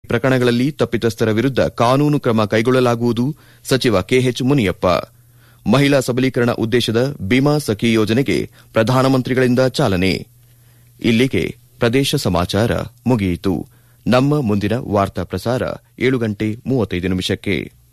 ಪ್ರಕರಣಗಳಲ್ಲಿ ತಪ್ಪಿತಸ್ಥರ ವಿರುದ್ಧ ಕಾನೂನು ಕ್ರಮ ಕೈಗೊಳ್ಳಲಾಗುವುದು ಸಚಿವ ಕೆಎಚ್ ಮುನಿಯಪ್ಪ ಮಹಿಳಾ ಸಬಲೀಕರಣ ಉದ್ದೇಶದ ಬಿಮಾ ಸಖಿ ಯೋಜನೆಗೆ ಪ್ರಧಾನಮಂತ್ರಿಗಳಿಂದ ಚಾಲನೆ ಇಲ್ಲಿಗೆ ಪ್ರದೇಶ ಸಮಾಚಾರ ಮುಗಿಯಿತು ನಮ್ಮ ಮುಂದಿನ ವಾರ್ತಾ ಪ್ರಸಾರ ಏಳು ಗಂಟೆ ಮೂವತ್ತೈದು ನಿಮಿಷಕ್ಕೆ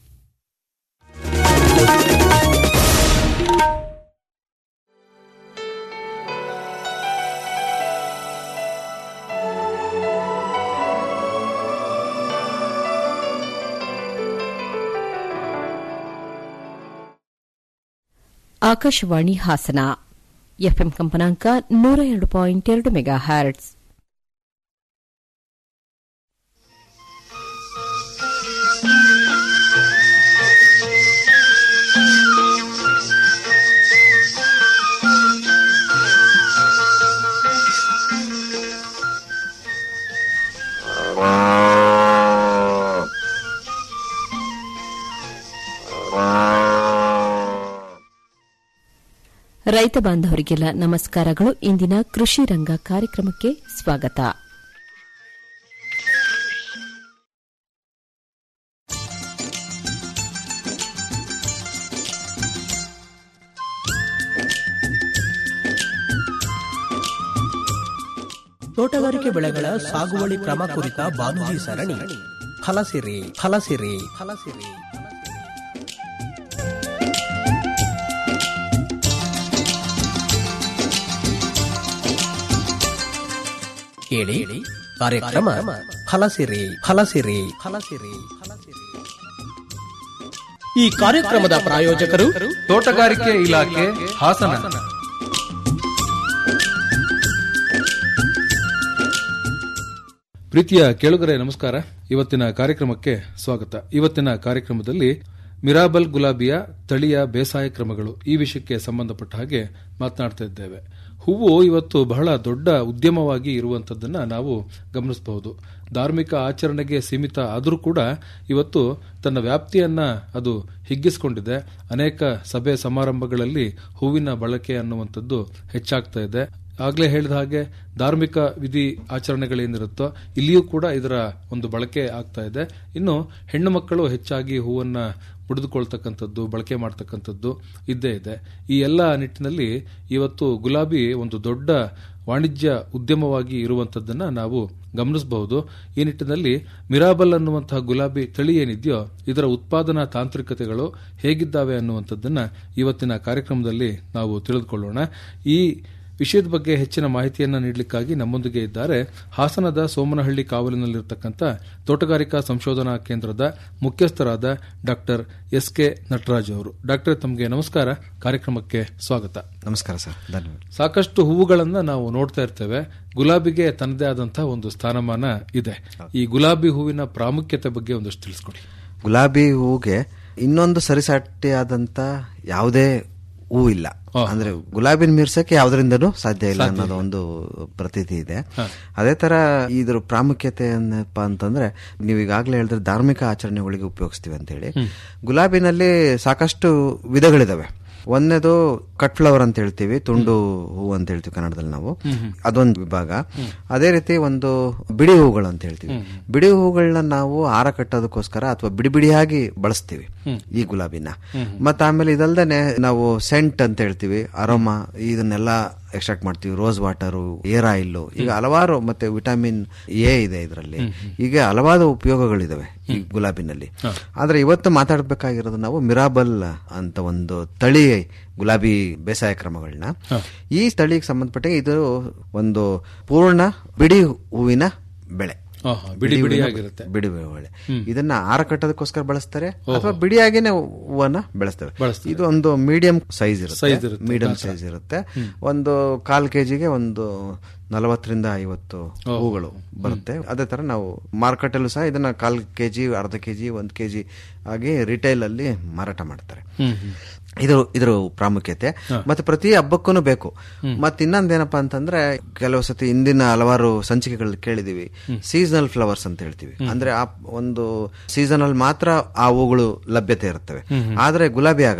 ಆಕಾಶವಾಣಿ ಹಾಸನ ಎಫ್ಎಂ ಕಂಪನಾಂಕ ನೂರ ಎರಡು ಪಾಯಿಂಟ್ ಎರಡು ಮೆಗಾ ಹ್ಯಾರ್ಟ್ಸ್ ರೈತ ಬಾಂಧವರಿಗೆಲ್ಲ ನಮಸ್ಕಾರಗಳು ಇಂದಿನ ಕೃಷಿ ರಂಗ ಕಾರ್ಯಕ್ರಮಕ್ಕೆ ಸ್ವಾಗತ ತೋಟಗಾರಿಕೆ ಬೆಳೆಗಳ ಸಾಗುವಳಿ ಕ್ರಮ ಕುರಿತ ಬಾನುಲಿ ಸರಣಿ ಫಲಸಿರಿ ಫಲಸಿರಿ ಫಲಸಿರಿ ಕೇಳಿ ಕಾರ್ಯಕ್ರಮ ಫಲಸಿರಿ ಫಲಸಿರಿ ಫಲಸಿರಿ ಫಲಸಿರಿ ಈ ಕಾರ್ಯಕ್ರಮದ ಪ್ರಾಯೋಜಕರು ತೋಟಗಾರಿಕೆ ಇಲಾಖೆ ಹಾಸನ ಪ್ರೀತಿಯ ಕೇಳುಗರೆ ನಮಸ್ಕಾರ ಇವತ್ತಿನ ಕಾರ್ಯಕ್ರಮಕ್ಕೆ ಸ್ವಾಗತ ಇವತ್ತಿನ ಕಾರ್ಯಕ್ರಮದಲ್ಲಿ ಮಿರಾಬಲ್ ಗುಲಾಬಿಯ ತಳಿಯ ಬೇಸಾಯ ಕ್ರಮಗಳು ಈ ವಿಷಯಕ್ಕೆ ಸಂಬಂಧಪಟ್ಟ ಹಾಗೆ ಮಾತನಾಡ್ತಾ ಇದ್ದೇವೆ ಹೂವು ಇವತ್ತು ಬಹಳ ದೊಡ್ಡ ಉದ್ಯಮವಾಗಿ ಇರುವಂತದ್ದನ್ನ ನಾವು ಗಮನಿಸಬಹುದು ಧಾರ್ಮಿಕ ಆಚರಣೆಗೆ ಸೀಮಿತ ಆದರೂ ಕೂಡ ಇವತ್ತು ತನ್ನ ವ್ಯಾಪ್ತಿಯನ್ನ ಅದು ಹಿಗ್ಗಿಸಿಕೊಂಡಿದೆ ಅನೇಕ ಸಭೆ ಸಮಾರಂಭಗಳಲ್ಲಿ ಹೂವಿನ ಬಳಕೆ ಅನ್ನುವಂಥದ್ದು ಹೆಚ್ಚಾಗ್ತಾ ಇದೆ ಆಗ್ಲೇ ಹೇಳಿದ ಹಾಗೆ ಧಾರ್ಮಿಕ ವಿಧಿ ಆಚರಣೆಗಳೇನಿರುತ್ತೋ ಇಲ್ಲಿಯೂ ಕೂಡ ಇದರ ಒಂದು ಬಳಕೆ ಆಗ್ತಾ ಇದೆ ಇನ್ನು ಹೆಣ್ಣು ಮಕ್ಕಳು ಹೆಚ್ಚಾಗಿ ಹೂವನ್ನ ಮುಡಿದುಕೊಳ್ತಕ್ಕಂಥದ್ದು ಬಳಕೆ ಮಾಡ್ತಕ್ಕಂಥದ್ದು ಇದ್ದೇ ಇದೆ ಈ ಎಲ್ಲ ನಿಟ್ಟಿನಲ್ಲಿ ಇವತ್ತು ಗುಲಾಬಿ ಒಂದು ದೊಡ್ಡ ವಾಣಿಜ್ಯ ಉದ್ಯಮವಾಗಿ ಇರುವಂತದ್ದನ್ನ ನಾವು ಗಮನಿಸಬಹುದು ಈ ನಿಟ್ಟಿನಲ್ಲಿ ಮಿರಾಬಲ್ ಅನ್ನುವಂತಹ ಗುಲಾಬಿ ತಳಿ ಏನಿದೆಯೋ ಇದರ ಉತ್ಪಾದನಾ ತಾಂತ್ರಿಕತೆಗಳು ಹೇಗಿದ್ದಾವೆ ಅನ್ನುವಂಥದ್ದನ್ನ ಇವತ್ತಿನ ಕಾರ್ಯಕ್ರಮದಲ್ಲಿ ನಾವು ತಿಳಿದುಕೊಳ್ಳೋಣ ಈ ವಿಷಯದ ಬಗ್ಗೆ ಹೆಚ್ಚಿನ ಮಾಹಿತಿಯನ್ನು ನೀಡಲಿಕ್ಕಾಗಿ ನಮ್ಮೊಂದಿಗೆ ಇದ್ದಾರೆ ಹಾಸನದ ಸೋಮನಹಳ್ಳಿ ಕಾವಲಿನಲ್ಲಿರತಕ್ಕಂಥ ತೋಟಗಾರಿಕಾ ಸಂಶೋಧನಾ ಕೇಂದ್ರದ ಮುಖ್ಯಸ್ಥರಾದ ಡಾಕ್ಟರ್ ಎಸ್ ಕೆ ನಟರಾಜ್ ಅವರು ಡಾಕ್ಟರ್ ತಮಗೆ ನಮಸ್ಕಾರ ಕಾರ್ಯಕ್ರಮಕ್ಕೆ ಸ್ವಾಗತ ನಮಸ್ಕಾರ ಸರ್ ಧನ್ಯವಾದ ಸಾಕಷ್ಟು ಹೂವುಗಳನ್ನ ನಾವು ನೋಡ್ತಾ ಇರ್ತೇವೆ ಗುಲಾಬಿಗೆ ತನ್ನದೇ ಆದಂತಹ ಒಂದು ಸ್ಥಾನಮಾನ ಇದೆ ಈ ಗುಲಾಬಿ ಹೂವಿನ ಪ್ರಾಮುಖ್ಯತೆ ಬಗ್ಗೆ ಒಂದಷ್ಟು ತಿಳಿಸ್ಕೊಡಿ ಗುಲಾಬಿ ಹೂಗೆ ಇನ್ನೊಂದು ಸರಿಸಾಟಿಯಾದಂತ ಯಾವುದೇ ಹೂ ಇಲ್ಲ ಅಂದ್ರೆ ಗುಲಾಬಿನ ಮೀರ್ಸಕ್ಕೆ ಯಾವ್ದರಿಂದನೂ ಸಾಧ್ಯ ಇಲ್ಲ ಅನ್ನೋದು ಒಂದು ಪ್ರತೀತಿ ಇದೆ ಅದೇ ತರ ಇದ್ರ ಪ್ರಾಮುಖ್ಯತೆ ಏನಪ್ಪಾ ಅಂತಂದ್ರೆ ನೀವು ಈಗಾಗಲೇ ಹೇಳಿದ್ರೆ ಧಾರ್ಮಿಕ ಆಚರಣೆಗಳಿಗೆ ಉಪಯೋಗಿಸ್ತೀವಿ ಅಂತ ಹೇಳಿ ಗುಲಾಬಿನಲ್ಲಿ ಸಾಕಷ್ಟು ವಿಧಗಳಿದಾವೆ ಒಂದನೇದು ಕಟ್ ಫ್ಲವರ್ ಅಂತ ಹೇಳ್ತೀವಿ ತುಂಡು ಹೂ ಅಂತ ಹೇಳ್ತೀವಿ ಕನ್ನಡದಲ್ಲಿ ನಾವು ಅದೊಂದು ವಿಭಾಗ ಅದೇ ರೀತಿ ಒಂದು ಬಿಡಿ ಹೂಗಳು ಅಂತ ಹೇಳ್ತೀವಿ ಬಿಡಿ ಹೂಗಳನ್ನ ನಾವು ಹಾರ ಕಟ್ಟೋದಕ್ಕೋಸ್ಕರ ಅಥವಾ ಬಿಡಿ ಬಿಡಿಯಾಗಿ ಬಳಸ್ತೀವಿ ಈ ಗುಲಾಬಿನ ಮತ್ತೆ ಆಮೇಲೆ ಇದಲ್ದೇನೆ ನಾವು ಸೆಂಟ್ ಅಂತ ಹೇಳ್ತೀವಿ ಅರೋಮಾ ಇದನ್ನೆಲ್ಲ ಎಕ್ಸ್ಟ್ರಾಕ್ಟ್ ಮಾಡ್ತೀವಿ ರೋಸ್ ವಾಟರು ಏರ್ ಆಯಿಲ್ ಈಗ ಹಲವಾರು ಮತ್ತೆ ವಿಟಮಿನ್ ಎ ಇದೆ ಇದರಲ್ಲಿ ಹೀಗೆ ಹಲವಾರು ಉಪಯೋಗಗಳಿದಾವೆ ಈ ಗುಲಾಬಿನಲ್ಲಿ ಆದ್ರೆ ಇವತ್ತು ಮಾತಾಡಬೇಕಾಗಿರೋದು ನಾವು ಮಿರಾಬಲ್ ಅಂತ ಒಂದು ತಳಿ ಗುಲಾಬಿ ಬೇಸಾಯ ಕ್ರಮಗಳನ್ನ ಈ ತಳಿಗೆ ಸಂಬಂಧಪಟ್ಟ ಇದು ಒಂದು ಪೂರ್ಣ ಬಿಡಿ ಹೂವಿನ ಬೆಳೆ ಆಹಾ, ಬಿಡಿ ಬಿಡಿಯಾಗಿರುತ್ತೆ ಬಿಡಿ ಬೆಳೆ ಇದನ್ನ ಆರ ಕಟ್ಟೋದಕ್ಕೋಸ್ಕರ ಬಳಸ್ತಾರೆ ಅಥವಾ ಬಿಡಿಯಾಗಿನೇ ಹೂವನ್ನ ಬೆಳೆಸ್ತೇವೆ ಇದು ಒಂದು ಮೀಡಿಯಂ ಸೈಜ್ ಇರುತ್ತೆ ಮೀಡಿಯಂ ಸೈಜ್ ಇರುತ್ತೆ ಒಂದು ಕಾಲ್ ಕೆಜಿಗೆ ಒಂದು ನಲವತ್ತರಿಂದ ಐವತ್ತು ಹೂಗಳು ಬರುತ್ತೆ ಅದೇ ತರ ನಾವು ಮಾರ್ಕೆಟ್ ಅಲ್ಲೂ ಸಹ ಇದನ್ನ ಕಾಲ್ ಕೆಜಿ ಅರ್ಧ ಕೆಜಿ ಒಂದ್ ಕೆಜಿ ಆಗಿ ರಿಟೈಲ್ ಅಲ್ಲಿ ಮಾರಾಟ ಮಾಡ್ತಾರೆ ಇದು ಇದ್ರ ಪ್ರಾಮುಖ್ಯತೆ ಮತ್ತೆ ಪ್ರತಿ ಹಬ್ಬಕ್ಕೂ ಬೇಕು ಮತ್ತೆ ಇನ್ನೊಂದೇನಪ್ಪಾ ಅಂತಂದ್ರೆ ಕೆಲವು ಸತಿ ಇಂದಿನ ಹಲವಾರು ಸಂಚಿಕೆಗಳಲ್ಲಿ ಕೇಳಿದೀವಿ ಸೀಸನಲ್ ಫ್ಲವರ್ಸ್ ಅಂತ ಹೇಳ್ತೀವಿ ಅಂದ್ರೆ ಆ ಒಂದು ಸೀಸನ್ ಅಲ್ಲಿ ಮಾತ್ರ ಆ ಹೂಗಳು ಲಭ್ಯತೆ ಇರುತ್ತವೆ ಆದ್ರೆ ಗುಲಾಬಿ ಆಗಲ್ಲ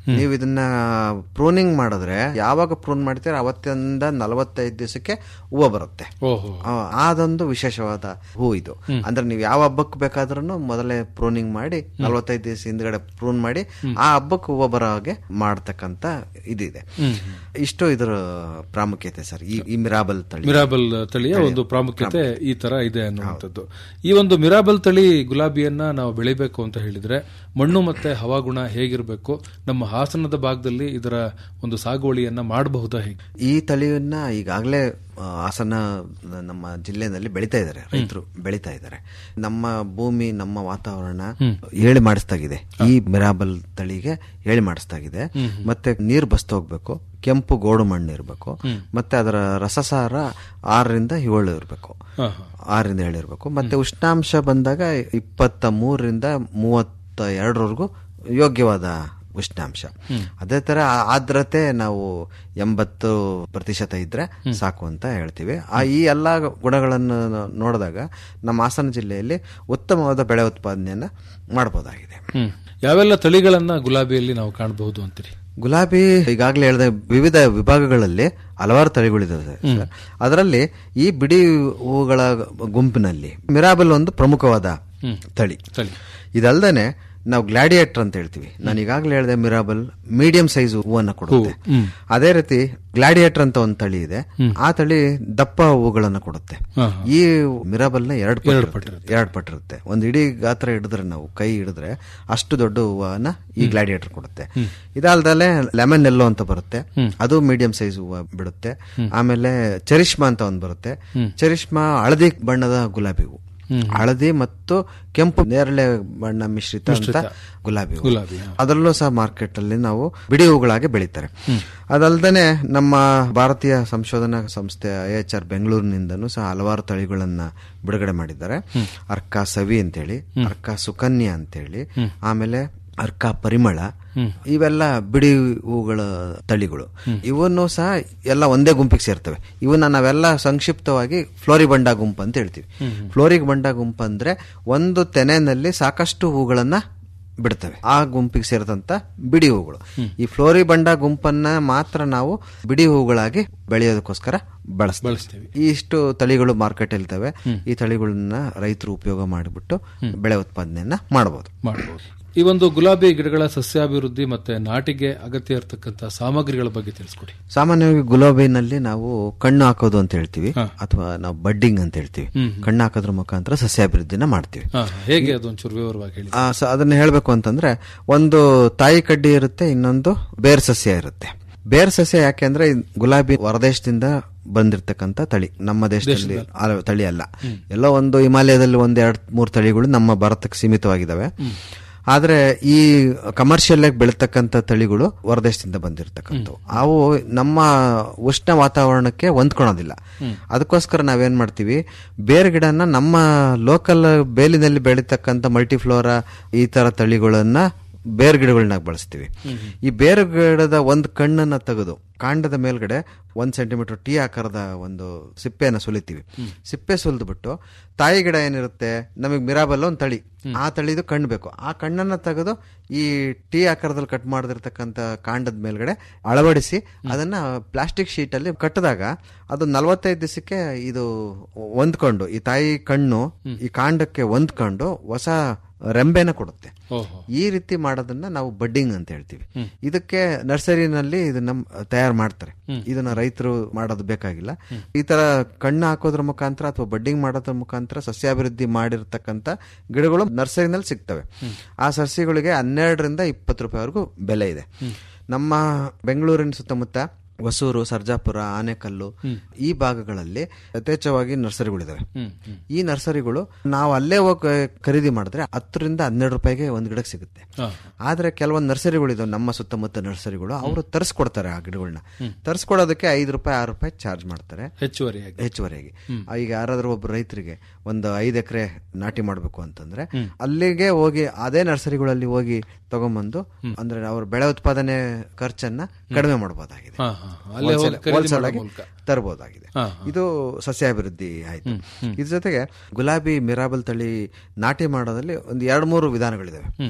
ನೀವು ಇದನ್ನ ಪ್ರೂನಿಂಗ್ ಮಾಡಿದ್ರೆ ಯಾವಾಗ ಪ್ರೂನ್ ಮಾಡ್ತೀರ ಅವತ್ತಿಂದ ನಲವತ್ತೈದು ದಿವಸಕ್ಕೆ ಹೂವು ಬರುತ್ತೆ ಓಹೋ ಆ, ಅದೊಂದು ವಿಶೇಷವಾದ ಹೂ ಇದು ಅಂದ್ರೆ ನೀವು ಯಾವ ಹಬ್ಬಕ್ಕೆ ಬೇಕಾದ್ರೂ ಮೊದಲೇ ಪ್ರೂನಿಂಗ್ ಮಾಡಿ ನಲವತ್ತೈದು ದಿವಸ ಹಿಂದ್ಗಡೆ ಪ್ರೂನ್ ಮಾಡಿ ಆ ಹಬ್ಬಕ್ಕೆ ಹೂವು ಬರೋ ಹಾಗೆ ಮಾಡ್ತಕ್ಕಂತ ಇದಿದೆ ಇಷ್ಟು ಇದರ ಪ್ರಾಮುಖ್ಯತೆ ಸರ್ ಈ ಈ ಮಿರಾಬಲ್ ತಳಿ ಮಿರಾಬಲ್ ತಳಿಯ ಒಂದು ಪ್ರಾಮುಖ್ಯತೆ ಈ ತರ ಇದೆ ಅನ್ನುವಂಥದ್ದು ಈ ಒಂದು ಮಿರಾಬಲ್ ತಳಿ ಗುಲಾಬಿಯನ್ನ ನಾವು ಬೆಳಿಬೇಕು ಅಂತ ಹೇಳಿದ್ರೆ ಮಣ್ಣು ಮತ್ತೆ ಹವಾಗುಣ ಹೇಗಿರಬೇಕು ನಮ್ಮ ಹಾಸನದ ಭಾಗದಲ್ಲಿ ಇದರ ಒಂದು ಸಾಗುವಳಿಯನ್ನ ಮಾಡಬಹುದಾ ಹೇಗೆ ಈ ತಳಿಯನ್ನ ಈಗಾಗಲೇ ಆ, ಹಾಸನ ನಮ್ಮ ಜಿಲ್ಲೆನಲ್ಲಿ ಬೆಳಿತಾ ಇದ್ದಾರೆ ರೈತರು ಬೆಳಿತಾ ಇದ್ದಾರೆ ನಮ್ಮ ಭೂಮಿ ನಮ್ಮ ವಾತಾವರಣ ಹೇಳಿ ಮಾಡಿಸ್ತಾಗಿದೆ ಈ ಮಿರಾಬಲ್ ತಳಿಗೆ ಹೇಳಿ ಮಾಡಿಸ್ತಾಗಿದೆ ಮತ್ತೆ ನೀರು ಬಸ್ತು ಹೋಗ್ಬೇಕು ಕೆಂಪು ಗೋಡು ಮಣ್ಣು ಇರಬೇಕು ಮತ್ತೆ ಅದರ ರಸಸಾರ ಆರರಿಂದ ಏಳು ಇರಬೇಕು ಹಾ, ಹಾ. ಆರರಿಂದ ಏಳು ಇರಬೇಕು ಮತ್ತೆ ಉಷ್ಣಾಂಶ ಬಂದಾಗ ಇಪ್ಪತ್ತ ಮೂರರಿಂದ ಮೂವತ್ತ ಎರಡರವರೆಗೂ ಯೋಗ್ಯವಾದ ಉಷ್ಣಾಂಶ ಅದೇ ತರ ಆ- ಆರ್ದ್ರತೆ ನಾವು ಎಂಬತ್ತು ಪ್ರತಿಶತ ಇದ್ರೆ ಸಾಕು ಅಂತ ಹೇಳ್ತೀವಿ ಆ ಈ ಎಲ್ಲಾ ಗುಣಗಳನ್ನು ನೋಡಿದಾಗ ನಮ್ಮ ಹಾಸನ ಜಿಲ್ಲೆಯಲ್ಲಿ ಉತ್ತಮವಾದ ಬೆಳೆ ಉತ್ಪಾದನೆಯನ್ನ ಮಾಡಬಹುದಾಗಿದೆ ಹ್ಮ್ ಯಾವೆಲ್ಲ ತಳಿಗಳನ್ನ ಗುಲಾಬಿಯಲ್ಲಿ ನಾವು ಕಾಣಬಹುದು ಅಂತೀರಿ ಗುಲಾಬಿ ಈಗಾಗಲೇ ಹೇಳಿದ ವಿವಿಧ ವಿಭಾಗಗಳಲ್ಲಿ ಹಲವಾರು ತಳಿಗಳಿದ್ದಾವೆ ಸರ್. ಅದರಲ್ಲಿ ಈ ಬಿಡಿ ಹೂಗಳ ಗುಂಪಿನಲ್ಲಿ ಮಿರಾಬಲ್ ಒಂದು ಪ್ರಮುಖವಾದ ತಳಿ ತಳಿ ಇದಲ್ದೇನೆ ನಾವು ಗ್ಲಾಡಿಯೇಟರ್ ಅಂತ ಹೇಳ್ತೀವಿ ನಾನು ಈಗಾಗಲೇ ಹೇಳಿದೆ ಮಿರಾಬಲ್ ಮೀಡಿಯಂ ಸೈಜ್ ಹೂವನ್ನ ಕೊಡುತ್ತೆ ಅದೇ ರೀತಿ ಗ್ಲಾಡಿಯೇಟರ್ ಅಂತ ಒಂದು ತಳಿ ಇದೆ ಆ ತಳಿ ದಪ್ಪ ಹೂಗಳನ್ನ ಕೊಡುತ್ತೆ ಹಾ, ಈ ಮಿರಾಬಲ್ ನ ಎರಡು ಪಟ್ಟು ಎರಡು ಪಟ್ಟಿರುತ್ತೆ ಒಂದು ಇಡೀ ಗಾತ್ರ ಹಿಡಿದ್ರೆ ನಾವು ಕೈ ಹಿಡಿದ್ರೆ ಅಷ್ಟು ದೊಡ್ಡ ಹೂವನ್ನ ಈ ಗ್ಲಾಡಿಯೇಟರ್ ಕೊಡುತ್ತೆ ಇದಲ್ದಲೆ ಲೆಮನ್ ಎಲ್ಲೋ ಅಂತ ಬರುತ್ತೆ ಅದು ಮೀಡಿಯಂ ಸೈಜ್ ಹೂವ ಬಿಡುತ್ತೆ ಆಮೇಲೆ ಚರಿಷ್ಮಾ ಅಂತ ಒಂದು ಬರುತ್ತೆ ಚರಿಷ್ಮಾ ಹಳದಿ ಬಣ್ಣದ ಗುಲಾಬಿ ಹೂವು ಹಳದಿ ಮತ್ತು ಕೆಂಪು ನೇರಳೆ ಬಣ್ಣ ಮಿಶ್ರಿತ ಅಂತ ಗುಲಾಬಿ ಹೂವು. ಗುಲಾಬಿ, ಹಾ. ಅದರಲ್ಲೂ ಸಹ ಮಾರ್ಕೆಟ್ ಅಲ್ಲಿ ನಾವು ಬಿಡಿ ಹೂಗಳಾಗಿ ಬೆಳೀತಾರೆ ಅದಲ್ದೇನೆ ನಮ್ಮ ಭಾರತೀಯ ಸಂಶೋಧನಾ ಸಂಸ್ಥೆ ಐ ಎಚ್ ಆರ್ ಬೆಂಗಳೂರಿನಿಂದನೂ ಸಹ ಹಲವಾರು ತಳಿಗಳನ್ನ ಬಿಡುಗಡೆ ಮಾಡಿದ್ದಾರೆ ಅರ್ಕ ಸವಿ ಅಂತೇಳಿ ಅರ್ಕ ಸುಕನ್ಯಾ ಅಂತೇಳಿ ಆಮೇಲೆ ಅರ್ಕ ಪರಿಮಳ ಇವೆಲ್ಲ ಬಿಡಿ ಹೂಗಳ ತಳಿಗಳು ಇವನ್ನು ಸಹ ಎಲ್ಲ ಒಂದೇ ಗುಂಪಿಗೆ ಸೇರ್ತವೆ ಇವನ್ನ ನಾವೆಲ್ಲ ಸಂಕ್ಷಿಪ್ತವಾಗಿ ಫ್ಲೋರಿಬಂಡ ಗುಂಪು ಅಂತ ಹೇಳ್ತೀವಿ ಫ್ಲೋರಿಬಂಡ ಗುಂಪು ಅಂದ್ರೆ ಒಂದು ತೆನೆನಲ್ಲಿ ಸಾಕಷ್ಟು ಹೂಗಳನ್ನ ಬಿಡ್ತವೆ ಆ ಗುಂಪಿಗೆ ಸೇರಿದಂತ ಬಿಡಿ ಹೂಗಳು ಈ ಫ್ಲೋರಿಬಂಡ ಗುಂಪನ್ನ ಮಾತ್ರ ನಾವು ಬಿಡಿ ಹೂಗಳಾಗಿ ಬೆಳೆಯೋದಕ್ಕೋಸ್ಕರ ಬಳಸ್ತೀವಿ ಬಳಸ್ತೀವಿ ಇಷ್ಟು ತಳಿಗಳು ಮಾರ್ಕೆಟ್ ಇರ್ತವೆ ಈ ತಳಿಗಳನ್ನ ರೈತರು ಉಪಯೋಗ ಮಾಡಿಬಿಟ್ಟು ಬೆಳೆ ಉತ್ಪಾದನೆಯನ್ನ ಮಾಡಬಹುದು ಮಾಡಬಹುದು ಈ ಒಂದು ಗುಲಾಬಿ ಗಿಡಗಳ ಸಸ್ಯಾಭಿವೃದ್ಧಿ ಮತ್ತೆ ನಾಟಿಗೆ ಅಗತ್ಯ ಇರತಕ್ಕಂತ ಸಾಮಗ್ರಿಗಳ ಬಗ್ಗೆ ತಿಳಿಸ್ಕೊಡಿ ಸಾಮಾನ್ಯವಾಗಿ ಗುಲಾಬಿನಲ್ಲಿ ನಾವು ಕಣ್ಣು ಹಾಕೋದು ಅಂತ ಹೇಳ್ತೀವಿ ಅಥವಾ ನಾವು ಬಡ್ಡಿಂಗ್ ಅಂತ ಹೇಳ್ತೀವಿ ಕಣ್ಣು ಹಾಕೋದ್ರ ಮುಖಾಂತರ ಸಸ್ಯಾಭಿವೃದ್ಧಿನ ಮಾಡ್ತೀವಿ ಹಾ, ಹೇಗೆ ಅದೊಂಚೂರು ವಿವರವಾಗಿ ಹೇಳಿ ಆ, ಸ- ಅದನ್ನ ಹೇಳ್ಬೇಕು ಅಂತಂದ್ರೆ ಒಂದು ತಾಯಿ ಕಡ್ಡಿ ಇರುತ್ತೆ ಇನ್ನೊಂದು ಬೇರ್ ಸಸ್ಯ ಇರುತ್ತೆ ಬೇರ್ ಸಸ್ಯ ಯಾಕೆ ಅಂದ್ರೆ ಈ ಗುಲಾಬಿ ಹೊರದೇಶದಿಂದ ಬಂದಿರತಕ್ಕಂತ ತಳಿ ನಮ್ಮ ದೇಶದಲ್ಲಿ ಆ ತಳಿ ಅಲ್ಲ ಎಲ್ಲೋ ಒಂದು ಹಿಮಾಲಯದಲ್ಲಿ ಒಂದ್ ಎರಡ್ ಮೂರು ತಳಿಗಳು ನಮ್ಮ ಭಾರತಕ್ಕೆ ಸೀಮಿತವಾಗಿದ್ದಾವೆ ಆದ್ರೆ ಈ ಕಮರ್ಷಿಯಲ್ ಆಗಿ ಬೆಳೀತಕ್ಕಂಥ ತಳಿಗಳು ಹೊರದೇಶದಿಂದ ಬಂದಿರತಕ್ಕಂಥವು ಅವು ನಮ್ಮ ಉಷ್ಣ ವಾತಾವರಣಕ್ಕೆ ಹೊಂದ್ಕೊಳೋದಿಲ್ಲ ಅದಕ್ಕೋಸ್ಕರ ನಾವೇನ್ ಮಾಡ್ತೀವಿ ಬೇರೆ ಗಿಡನ ನಮ್ಮ ಲೋಕಲ್ ಬೇಲಿನಲ್ಲಿ ಬೆಳೀತಕ್ಕಂಥ ಮಲ್ಟಿಫ್ಲೋರಾ ಈ ತರ ತಳಿಗಳನ್ನ ಬೇರೆ ಗಿಡಗಳನ್ನ ಬಳಸ್ತೀವಿ ಈ ಬೇರೆ ಗಿಡದ ಒಂದು ಕಣ್ಣನ್ನ ತೆಗೆದು ಕಾಂಡದ ಮೇಲ್ಗಡೆ ಒಂದ್ ಸೆಂಟಿಮೀಟರ್ ಟೀ ಆಕಾರದ ಒಂದು ಸಿಪ್ಪೆಯನ್ನ ಸುಲಿತೀವಿ ಸಿಪ್ಪೆ ಸುಲಿದು ಬಿಟ್ಟು ತಾಯಿ ಗಿಡ ಏನಿರುತ್ತೆ ನಮಗೆ ಮಿರಾಬಲ್ ಒಂದು ತಳಿ ಆ ತಳಿದು ಕಣ್ಣು ಬೇಕು ಆ ಕಣ್ಣನ್ನ ತೆಗೆದು ಈ ಟೀ ಆಕಾರದಲ್ಲಿ ಕಟ್ ಮಾಡಿದಿರ್ತಕ್ಕಂಥ ಕಾಂಡದ ಮೇಲ್ಗಡೆ ಅಳವಡಿಸಿ ಅದನ್ನ ಪ್ಲಾಸ್ಟಿಕ್ ಶೀಟ್ ಅಲ್ಲಿ ಕಟ್ಟಿದಾಗ ಅದು ನಲವತ್ತೈದು ದಿವಸಕ್ಕೆ ಇದು ಹೊಂದ್ಕೊಂಡು ಈ ತಾಯಿ ಕಣ್ಣು ಈ ಕಾಂಡಕ್ಕೆ ಹೊಂದ್ಕೊಂಡು ಹೊಸ ರೆಂಬೆನ ಕೊಡುತ್ತೆ ಓಹೋ ಈ ರೀತಿ ಮಾಡೋದನ್ನ ನಾವು ಬಡ್ಡಿಂಗ್ ಅಂತ ಹೇಳ್ತೀವಿ ಇದಕ್ಕೆ ನರ್ಸರಿನಲ್ಲಿ ಇದನ್ನ ತಯಾರು ಮಾಡ್ತಾರೆ ಇದನ್ನ ರೈತರು ಮಾಡೋದು ಬೇಕಾಗಿಲ್ಲ ಈ ತರ ಕಣ್ಣು ಹಾಕೋದ್ರ ಮುಖಾಂತರ ಅಥವಾ ಬಡ್ಡಿಂಗ್ ಮಾಡೋದ್ರ ಮುಖಾಂತರ ಸಸ್ಯಾಭಿವೃದ್ಧಿ ಮಾಡಿರ್ತಕ್ಕಂಥ ಗಿಡಗಳು ನರ್ಸರಿನಲ್ಲಿ ಸಿಗ್ತವೆ ಆ ಸಸ್ಯಗಳಿಗೆ ಹನ್ನೆರಡರಿಂದ ಇಪ್ಪತ್ತು ರೂಪಾಯಿವರೆಗೂ ಬೆಲೆ ಇದೆ ನಮ್ಮ ಬೆಂಗಳೂರಿನ ಸುತ್ತಮುತ್ತ ಹೊಸೂರು ಸರ್ಜಾಪುರ ಆನೆಕಲ್ಲು ಈ ಭಾಗಗಳಲ್ಲಿ ಯಥೇಚ್ಛವಾಗಿ ನರ್ಸರಿಗಳಿದಾವೆ ಈ ನರ್ಸರಿಗಳು ನಾವು ಅಲ್ಲೇ ಹೋಗಿ ಖರೀದಿ ಮಾಡಿದ್ರೆ ಹತ್ತರಿಂದ ಹನ್ನೆರಡು ರೂಪಾಯಿಗೆ ಒಂದ್ ಗಿಡಕ್ಕೆ ಸಿಗುತ್ತೆ ಹಾ. ಆದ್ರೆ ಕೆಲವೊಂದು ನರ್ಸರಿಗಳಿದಾವೆ ನಮ್ಮ ಸುತ್ತಮುತ್ತ ನರ್ಸರಿಗಳು ಅವರು ತರಿಸ್ಕೊಡ್ತಾರೆ ಆ ಗಿಡಗಳನ್ನ ತರಿಸ್ಕೊಡೋದಕ್ಕೆ ಐದು ರೂಪಾಯಿ ಆರು ರೂಪಾಯಿ ಚಾರ್ಜ್ ಮಾಡ್ತಾರೆ ಹೆಚ್ಚುವರಿಯಾಗಿ ಹೆಚ್ಚುವರಿಯಾಗಿ ಆ, ಈಗ ಯಾರಾದ್ರೂ ಒಬ್ಬ ರೈತರಿಗೆ ಒಂದು ಐದು ಎಕರೆ ನಾಟಿ ಮಾಡಬೇಕು ಅಂತಂದ್ರೆ ಅಲ್ಲಿಗೆ ಹೋಗಿ ಅದೇ ನರ್ಸರಿಗಳಲ್ಲಿ ಹೋಗಿ ತಗೊಂಬಂದು ಅಂದ್ರೆ ಅವ್ರ ಬೆಳೆ ಉತ್ಪಾದನೆ ಖರ್ಚನ್ನ ಕಡಿಮೆ ಮಾಡಬಹುದಾಗಿದೆ ಹಾ, ಹಾ. ಅಲ್ಲೇ ಹೋಗಿ Wholesale- ಖರೀದಿ wholesale ಮಾಡೋ ಆಗಿ ಮೂಲಕ. ತರಬಹುದಾಗಿದೆ ಹಾ, ಇದು ಸಸ್ಯಾಭಿವೃದ್ಧಿ ಆಯ್ತು ಇದ್ರ ಜೊತೆಗೆ ಗುಲಾಬಿ ಮಿರಾಬಲ್ ತಳಿ ನಾಟಿ ಮಾಡೋದ್ರಲ್ಲಿ ಒಂದು ಎರಡು ಮೂರು ವಿಧಾನಗಳಿದಾವೆ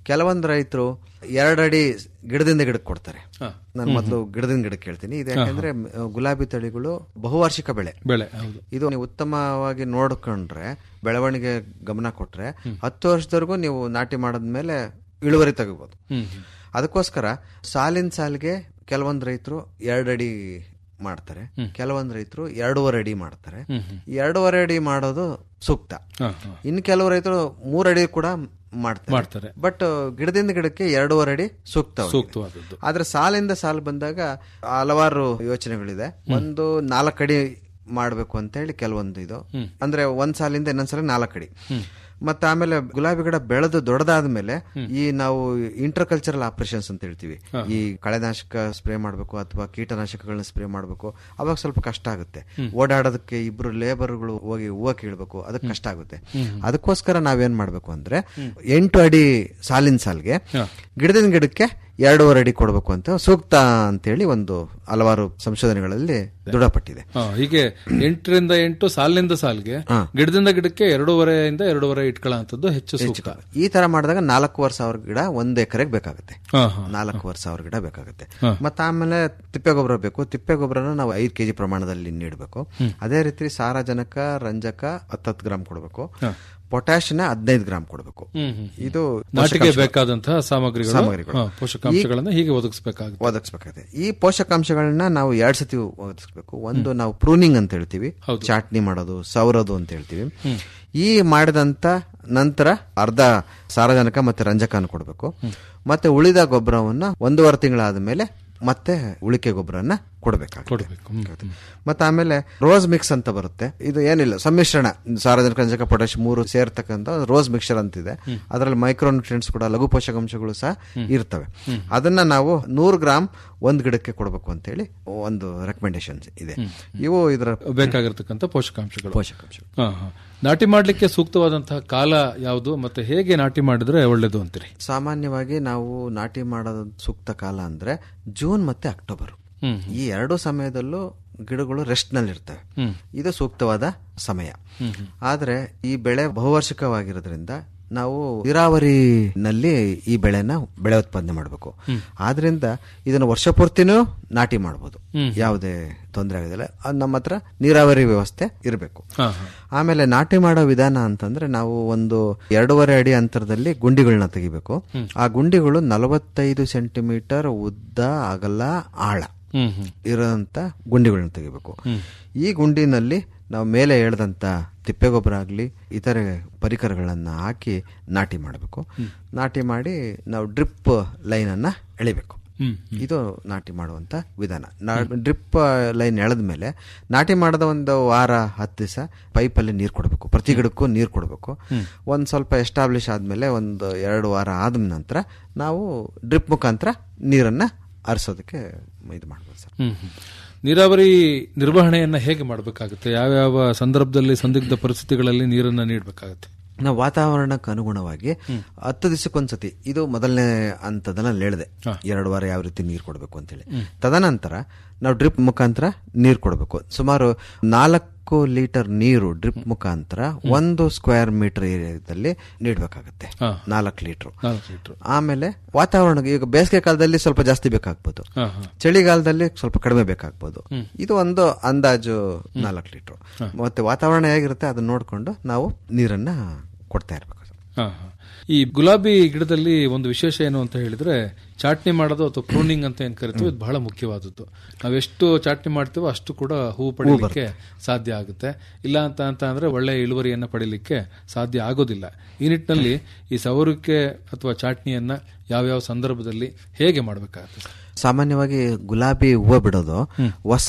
ಕೆಲವೊಂದು ರೈತರು ಎರಡಡಿ ಗಿಡದಿಂದ ಗಿಡಕ್ಕೆ ಕೊಡ್ತಾರೆ ಹಾ. ನಾನು ಮೊದಲು ಗಿಡದಿಂದ ಗಿಡಕ್ಕೆ ಹೇಳ್ತೀನಿ ಇದು ಯಾಕಂದ್ರೆ ಮ್, ಗುಲಾಬಿ ತಳಿಗಳು ಬಹುವಾರ್ಷಿಕ ಬೆಳೆ ಬೆಳೆ ಹೌದು ಇದು ನೀವು ಉತ್ತಮವಾಗಿ ನೋಡ್ಕೊಂಡ್ರೆ ಬೆಳವಣಿಗೆ ಗಮನ ಕೊಟ್ರೆ ಹತ್ತು ವರ್ಷದವರೆಗೂ ನೀವು ನಾಟಿ ಮಾಡಿದ್ಮೇಲೆ ಇಳುವರಿ ತೆಗಿಬೋದು ಹ್ಮ್ ಅದಕ್ಕೋಸ್ಕರ ಸಾಲಿನ ಸಾಲಿಗೆ ಕೆಲವೊಂದು ರೈತರು ಎರಡಡಿ ಮಾಡ್ತಾರೆ ಕೆಲವೊಂದು ರೈತರು ಎರಡೂವರೆ ಅಡಿ ಮಾಡ್ತಾರೆ ಈ ಎರಡೂವರೆ ಅಡಿ ಮಾಡೋದು ಸೂಕ್ತ ಹಾ, ಹಾ. ಇನ್ನು ಕೆಲವು ರೈತರು ಮೂರಡಿ ಕೂಡ ಮಾಡ್ತಾರೆ ಮಾಡ್ತಾರೆ ಬಟ್ ಗಿಡದಿಂದ ಗಿಡಕ್ಕೆ ಎರಡೂವರೆ ಅಡಿ ಸೂಕ್ತ ಅವ್ರಿಗೆ. ಸೂಕ್ತವಾದದ್ದು ಆದ್ರೆ ಸಾಲಿಂದ ಸಾಲು ಬಂದಾಗ ಹಲವಾರು ಯೋಚನೆಗಳಿದೆ ಒಂದು ನಾಲ್ಕಡಿ ಮಾಡಬೇಕು ಅಂತ ಹೇಳಿ ಕೆಲವೊಂದು ಇದು ಅಂದ್ರೆ ಒಂದ್ ಸಾಲಿಂದ ಇನ್ನೊಂದ್ ಸಾಲ ನಾಲ್ಕಡಿ ಮತ್ತೆ ಆಮೇಲೆ ಗುಲಾಬಿ ಗಿಡ ಬೆಳೆದು ದೊಡ್ಡದಾದ್ಮೇಲೆ ಈ ನಾವು ಇಂಟರ್ ಕಲ್ಚರಲ್ ಆಪರೇಷನ್ಸ್ ಅಂತ ಹೇಳ್ತೀವಿ ಈ ಕಳೆನಾಶಕ ಸ್ಪ್ರೇ ಮಾಡಬೇಕು ಅಥವಾ ಕೀಟನಾಶಕಗಳನ್ನ ಸ್ಪ್ರೇ ಮಾಡಬೇಕು ಅವಾಗ ಸ್ವಲ್ಪ ಕಷ್ಟ ಆಗುತ್ತೆ ಓಡಾಡೋದಕ್ಕೆ ಇಬ್ರು ಲೇಬರ್ಗಳು ಹೋಗಿ ಹೂವು ಕೀಳ್ಬೇಕು ಅದಕ್ಕೆ ಕಷ್ಟ ಆಗುತ್ತೆ ಅದಕ್ಕೋಸ್ಕರ ನಾವೇನ್ ಮಾಡ್ಬೇಕು ಅಂದ್ರೆ ಎಂಟು ಅಡಿ ಸಾಲಿನ ಸಾಲ್ಗೆ ಗಿಡದಿಂದ ಗಿಡಕ್ಕೆ ಎರಡೂವರೆ ಅಡಿ ಕೊಡಬೇಕು ಅಂತ ಸೂಕ್ತ ಅಂತೇಳಿ ಒಂದು ಹಲವಾರು ಸಂಶೋಧನೆಗಳಲ್ಲಿ ದೃಢಪಟ್ಟಿದೆ ಹಾ, ಹೀಗೆ ಎಂಟರಿಂದ ಎಂಟು ಸಾಲಿನಿಂದ ಸಾಲಿಗೆ ಗಿಡದಿಂದ ಗಿಡಕ್ಕೆ ಎರಡೂವರೆಯಿಂದ ಎರಡೂವರೆ ಇಟ್ಕೊಳ್ಳೋಂಥದ್ದು ಹೆಚ್ಚು ಸೂಕ್ತ ಈ ತರ ಮಾಡಿದಾಗ ನಾಲ್ಕೂವರೆ ಸಾವಿರ ಗಿಡ ಒಂದ್ ಎಕರೆಗೆ ಬೇಕಾಗುತ್ತೆ ಹಾ, ಹಾ. ನಾಲ್ಕೂವರೆ ಸಾವಿರ ಗಿಡ ಬೇಕಾಗುತ್ತೆ ಮತ್ತೆ ಆಮೇಲೆ ತಿಪ್ಪೆ ಗೊಬ್ಬರ ಬೇಕು ತಿಪ್ಪೆ ಗೊಬ್ಬರನ ನಾವು ಐದು ಕೆಜಿ ಪ್ರಮಾಣದಲ್ಲಿ ನೀಡಬೇಕು ಅದೇ ರೀತಿ ಸಾರಜನಕ ರಂಜಕ ಹತ್ತತ್ತು ಗ್ರಾಮ್ ಕೊಡಬೇಕು ಪೊಟ್ಯಾಶ್ನ ಹದಿನೈದು ಗ್ರಾಮ್ ಕೊಡಬೇಕು ಹ್ಮ್, ಹ್ಮ್. ಇದು ನಾಟಿಗೆ ಬೇಕಾದಂತಹ ಸಾಮಗ್ರಿಗಳು ಸಾಮಗ್ರಿಗಳು. ಹಾ, ಪೋಷಕಾಂಶಗಳನ್ನ ಹೀಗೆ ಒದಗಿಸಬೇಕಾಗುತ್ತೆ ಒದಗಿಸ್ಬೇಕಾಗುತ್ತೆ ಈ ಪೋಷಕಾಂಶಗಳನ್ನ ನಾವು ಎರಡ್ ಸತಿ ಒದಗಿಸ್ಬೇಕು ಒಂದು ನಾವು ಪ್ರೂನಿಂಗ್ ಅಂತ ಹೇಳ್ತೀವಿ ಚಾಟ್ನಿ ಮಾಡೋದು ಸವರೋದು ಅಂತ ಹೇಳ್ತೀವಿ ಈ ಮಾಡಿದಂತ ನಂತರ ಅರ್ಧ ಸಾರಜನಕ ಮತ್ತೆ ರಂಜಕನ ಕೊಡಬೇಕು ಮತ್ತೆ ಉಳಿದ ಗೊಬ್ಬರವನ್ನ ಒಂದೂವರೆ ತಿಂಗಳಾದ ಮೇಲೆ ಮತ್ತೆ ಉಳಿಕೆ ಗೊಬ್ಬರನ್ನ ಕೊಡಬೇಕಾಗುತ್ತೆ ಕೊಡ್ಬೇಕು ಹ್ಮ್. ಮತ್ತೆ ಆಮೇಲೆ ರೋಸ್ ಮಿಕ್ಸ್ ಅಂತ ಬರುತ್ತೆ ಇದು ಏನಿಲ್ಲ ಸಮ್ಮಿಶ್ರಣ ಸಾರಜನಕ ರಂಜಕ ಪೊಟ್ಯಾಶ್ ಮೂರು ಸೇರ್ತಕ್ಕಂಥ ರೋಸ್ ಮಿಕ್ಸರ್ ಅಂತಿದೆ ಅದರಲ್ಲಿ ಮೈಕ್ರೋನ್ಯೂಟ್ರಿಯೆಂಟ್ಸ್ ಕೂಡ ಲಘು ಪೋಷಕಾಂಶಗಳು ಸಹ ಇರ್ತವೆ ಅದನ್ನ ನಾವು ನೂರು ಗ್ರಾಮ್ ಒಂದ್ ಗಿಡಕ್ಕೆ ಕೊಡಬೇಕು ಅಂತ ಹೇಳಿ ಒಂದು ರೆಕಮೆಂಡೇಶನ್ ಇದೆ ಇವು ಇದರ ಬೇಕಾಗಿರ್ತಕ್ಕಂಥ ಪೋಷಕಾಂಶಗಳು ಪೋಷಕಾಂಶಗಳು ಹಾ, ಹಾ. ನಾಟಿ ಮಾಡ್ಲಿಕ್ಕೆ ಸೂಕ್ತವಾದಂತಹ ಕಾಲ ಯಾವುದು ಮತ್ತೆ ಹೇಗೆ ನಾಟಿ ಮಾಡಿದ್ರೆ ಒಳ್ಳೇದು ಅಂತೀರಿ ಸಾಮಾನ್ಯವಾಗಿ ನಾವು ನಾಟಿ ಮಾಡೋದ ಸೂಕ್ತ ಕಾಲ ಅಂದ್ರೆ ಜೂನ್ ಮತ್ತೆ ಅಕ್ಟೋಬರ್ ಹ್ಮ್. ಈ ಎರಡು ಸಮಯದಲ್ಲೂ ಗಿಡಗಳು ರೆಸ್ಟ್ ನಲ್ಲಿ ಇರ್ತವೆ ಇದು ಸೂಕ್ತವಾದ ಸಮಯ ಆದ್ರೆ ಈ ಬೆಳೆ ಬಹುವಾರ್ಷಿಕವಾಗಿರೋದ್ರಿಂದ ನಾವು ನೀರಾವರಿನಲ್ಲಿ ಈ ಬೆಳೆನ ಬೆಳೆ ಉತ್ಪಾದನೆ ಮಾಡಬೇಕು ಆದ್ರಿಂದ ಇದನ್ನು ವರ್ಷ ಪೂರ್ತಿನೂ ನಾಟಿ ಮಾಡಬಹುದು ಯಾವುದೇ ತೊಂದರೆ ಆಗೋದಿಲ್ಲ ಅದ್ ನಮ್ಮ ಹತ್ರ ನೀರಾವರಿ ವ್ಯವಸ್ಥೆ ಇರಬೇಕು ಹಾ, ಹಾ. ಆಮೇಲೆ ನಾಟಿ ಮಾಡೋ ವಿಧಾನ ಅಂತಂದ್ರೆ ನಾವು ಒಂದು ಎರಡೂವರೆ ಅಡಿ ಅಂತರದಲ್ಲಿ ಗುಂಡಿಗಳನ್ನ ತೆಗಿಬೇಕು ಆ ಗುಂಡಿಗಳು ನಲವತ್ತೈದು ಸೆಂಟಿಮೀಟರ್ ಉದ್ದ ಅಗಲ ಆಳ ಹ್ಮ್ ಹ್ಮ್ ಇರೋಂತ ಗುಂಡಿಗಳನ್ನ ತೆಗಿಬೇಕು ಈ ಗುಂಡಿನಲ್ಲಿ ನಾವು ಮೇಲೆ ಹೇಳ್ದಂತ ತಿಪ್ಪೆ ಗೊಬ್ಬರ ಆಗಲಿ ಇತರೆ ಪರಿಕರಗಳನ್ನ ಹಾಕಿ ನಾಟಿ ಮಾಡಬೇಕು ನಾಟಿ ಮಾಡಿ ನಾವು ಡ್ರಿಪ್ ಲೈನ್ ಅನ್ನ ಎಳಿಬೇಕು ಹ್ಮ್ ಇದು ನಾಟಿ ಮಾಡುವಂತ ವಿಧಾನ ಡ್ರಿಪ್ ಲೈನ್ ಎಳೆದ ಮೇಲೆ ನಾಟಿ ಮಾಡದ ಒಂದು ವಾರ ಹತ್ತು ದಿವಸ ಪೈಪಲ್ಲಿ ನೀರು ಕೊಡಬೇಕು ಪ್ರತಿ ಗಿಡಕ್ಕೂ ನೀರು ಕೊಡಬೇಕು ಒಂದು ಸ್ವಲ್ಪ ಎಸ್ಟಾಬ್ಲಿಷ್ ಆದ್ಮೇಲೆ ಒಂದು ಎರಡು ವಾರ ಆದ ನಂತರ ನಾವು ಡ್ರಿಪ್ ಮುಖಾಂತರ ನೀರನ್ನ ಹರಿಸೋದಕ್ಕೆ ಇದು ಮಾಡ್ಬೋದು ಸರ್ ಹ್ಮ್ ಹ್ಮ್. ನೀರಾವರಿ ನಿರ್ವಹಣೆಯನ್ನ ಹೇಗೆ ಮಾಡಬೇಕಾಗುತ್ತೆ ಯಾವ್ಯಾವ ಸಂದರ್ಭದಲ್ಲಿ ಸಂದಿಗ್ಧ ಪರಿಸ್ಥಿತಿಗಳಲ್ಲಿ ನೀರನ್ನ ನೀಡಬೇಕಾಗುತ್ತೆ ನಾವು ವಾತಾವರಣಕ್ಕೆ ಅನುಗುಣವಾಗಿ ಹತ್ತು ದಿವಸಕ್ಕೊಂದ್ಸತಿ ಇದು ಮೊದಲನೇ ಹಂತದಲ್ಲಿ ಹೇಳಿದೆ ಎರಡು ವಾರ ಯಾವ ರೀತಿ ನೀರು ಕೊಡಬೇಕು ಅಂತೇಳಿ ತದನಂತರ ನಾವು ಡ್ರಿಪ್ ಮುಖಾಂತರ ನೀರು ಕೊಡಬೇಕು ಸುಮಾರು ನಾಲ್ಕು ಲೀಟರ್ ನೀರು ಡ್ರಿಪ್ ಮುಖಾಂತರ ಒಂದು ಸ್ಕ್ವೇರ್ ಮೀಟರ್ ಏರಿಯಾದಲ್ಲಿ ನೀಡಬೇಕಾಗುತ್ತೆ ಹಾ. ನಾಲ್ಕು ಲೀಟರ್ ನಾಲ್ಕು ಲೀಟರ್ ಆಮೇಲೆ ವಾತಾವರಣ ಈಗ ಬೇಸಿಗೆ ಕಾಲದಲ್ಲಿ ಸ್ವಲ್ಪ ಜಾಸ್ತಿ ಬೇಕಾಗ್ಬೋದು ಹಾ ಹಾ ಚಳಿಗಾಲದಲ್ಲಿ ಸ್ವಲ್ಪ ಕಡಿಮೆ ಬೇಕಾಗ್ಬೋದು ಇದು ಒಂದು ಅಂದಾಜು ನಾಲ್ಕು ಲೀಟರ್ ಮತ್ತೆ ವಾತಾವರಣ ಹೇಗಿರುತ್ತೆ ಅದನ್ನ ನೋಡ್ಕೊಂಡು ನಾವು ನೀರನ್ನ ಕೊಡ್ತಾ ಇರ್ಬೇಕು ಹಾ, ಹಾ. ಈ ಗುಲಾಬಿ ಗಿಡದಲ್ಲಿ ಒಂದು ವಿಶೇಷ ಏನು ಅಂತ ಹೇಳಿದ್ರೆ ಚಾಟ್ನಿ ಮಾಡೋದು ಅಥವಾ ಪ್ರೂನಿಂಗ್ ಅಂತ ಏನ್ ಕರಿತೀವಿ ಇದು ಬಹಳ ಮುಖ್ಯವಾದದ್ದು ನಾವೆಷ್ಟು ಚಾಟ್ನಿ ಮಾಡ್ತೀವೋ ಅಷ್ಟು ಕೂಡ ಹೂವು ಪಡೀಲಿಕ್ಕೆ ಸಾಧ್ಯ ಆಗುತ್ತೆ ಇಲ್ಲ ಅಂತ ಅಂತ ಅಂದ್ರೆ ಒಳ್ಳೆ ಇಳುವರಿಯನ್ನ ಪಡೀಲಿಕ್ಕೆ ಸಾಧ್ಯ ಆಗೋದಿಲ್ಲ ಈ ನಿಟ್ಟಿನಲ್ಲಿ ಈ ಸವರಿಕೆ ಅಥವಾ ಚಾಟ್ನಿಯನ್ನ ಯಾವ್ಯಾವ ಸಂದರ್ಭದಲ್ಲಿ ಹೇಗೆ ಮಾಡಬೇಕಾಗುತ್ತೆ ಸಾಮಾನ್ಯವಾಗಿ ಗುಲಾಬಿ ಹೂವು ಬಿಡೋದು ಹೊಸ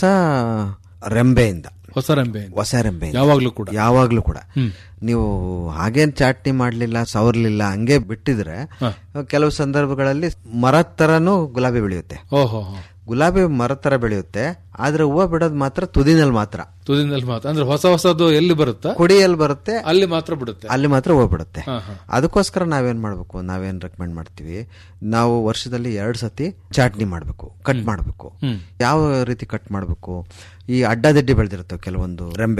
ರೆಂಬೆಯಿಂದ ಹೊಸ ರೆಂಬೆ ಹೊಸ ರೆಂಬೆ ಯಾವಾಗ್ಲೂ ಕೂಡ ಯಾವಾಗ್ಲೂ ಕೂಡ ನೀವು ಹಾಗೇನ್ ಚಾಟ್ನಿ ಮಾಡ್ಲಿಲ್ಲ ಸವರ್ಲಿಲ್ಲ ಹಂಗೆ ಬಿಟ್ಟಿದ್ರೆ ಕೆಲವು ಸಂದರ್ಭಗಳಲ್ಲಿ ಮರದ ತರನು ಗುಲಾಬಿ ಬೆಳೆಯುತ್ತೆ ಓಹೋ ಹೋ. ಗುಲಾಬಿ ಮರದ ತರ ಬೆಳೆಯುತ್ತೆ ಆದ್ರೆ ಹೂವು ಬಿಡೋದು ಮಾತ್ರ ತುದಿನಲ್ಲಿ ಮಾತ್ರ ತುದಿನಲ್ಲಿ ಮಾತ್ರ ಅಂದ್ರೆ ಹೊಸ ಹೊಸದು ಎಲ್ಲಿ ಬರುತ್ತಾ ಕುಡಿಯಲ್ಲಿ ಬರುತ್ತೆ ಅಲ್ಲಿ ಮಾತ್ರ ಬಿಡುತ್ತೆ ಅಲ್ಲಿ ಮಾತ್ರ ಹೂವು ಬಿಡುತ್ತೆ ಹಾ, ಹಾ. ಅದಕ್ಕೋಸ್ಕರ ನಾವೇನ್ ಮಾಡ್ಬೇಕು ನಾವೇನ್ ರೆಕಮೆಂಡ್ ಮಾಡ್ತೀವಿ ನಾವು ವರ್ಷದಲ್ಲಿ ಎರಡ್ ಸತಿ ಚಾಟ್ನಿ ಮಾಡ್ಬೇಕು ಕಟ್ ಮಾಡ್ಬೇಕು ಯಾವ ರೀತಿ ಕಟ್ ಮಾಡ್ಬೇಕು ಈ ಅಡ್ಡದಿಡ್ಡಿ ಬೆಳೆದಿರ್ತವೆ ಕೆಲವೊಂದು ರೆಂಬೆಗಳು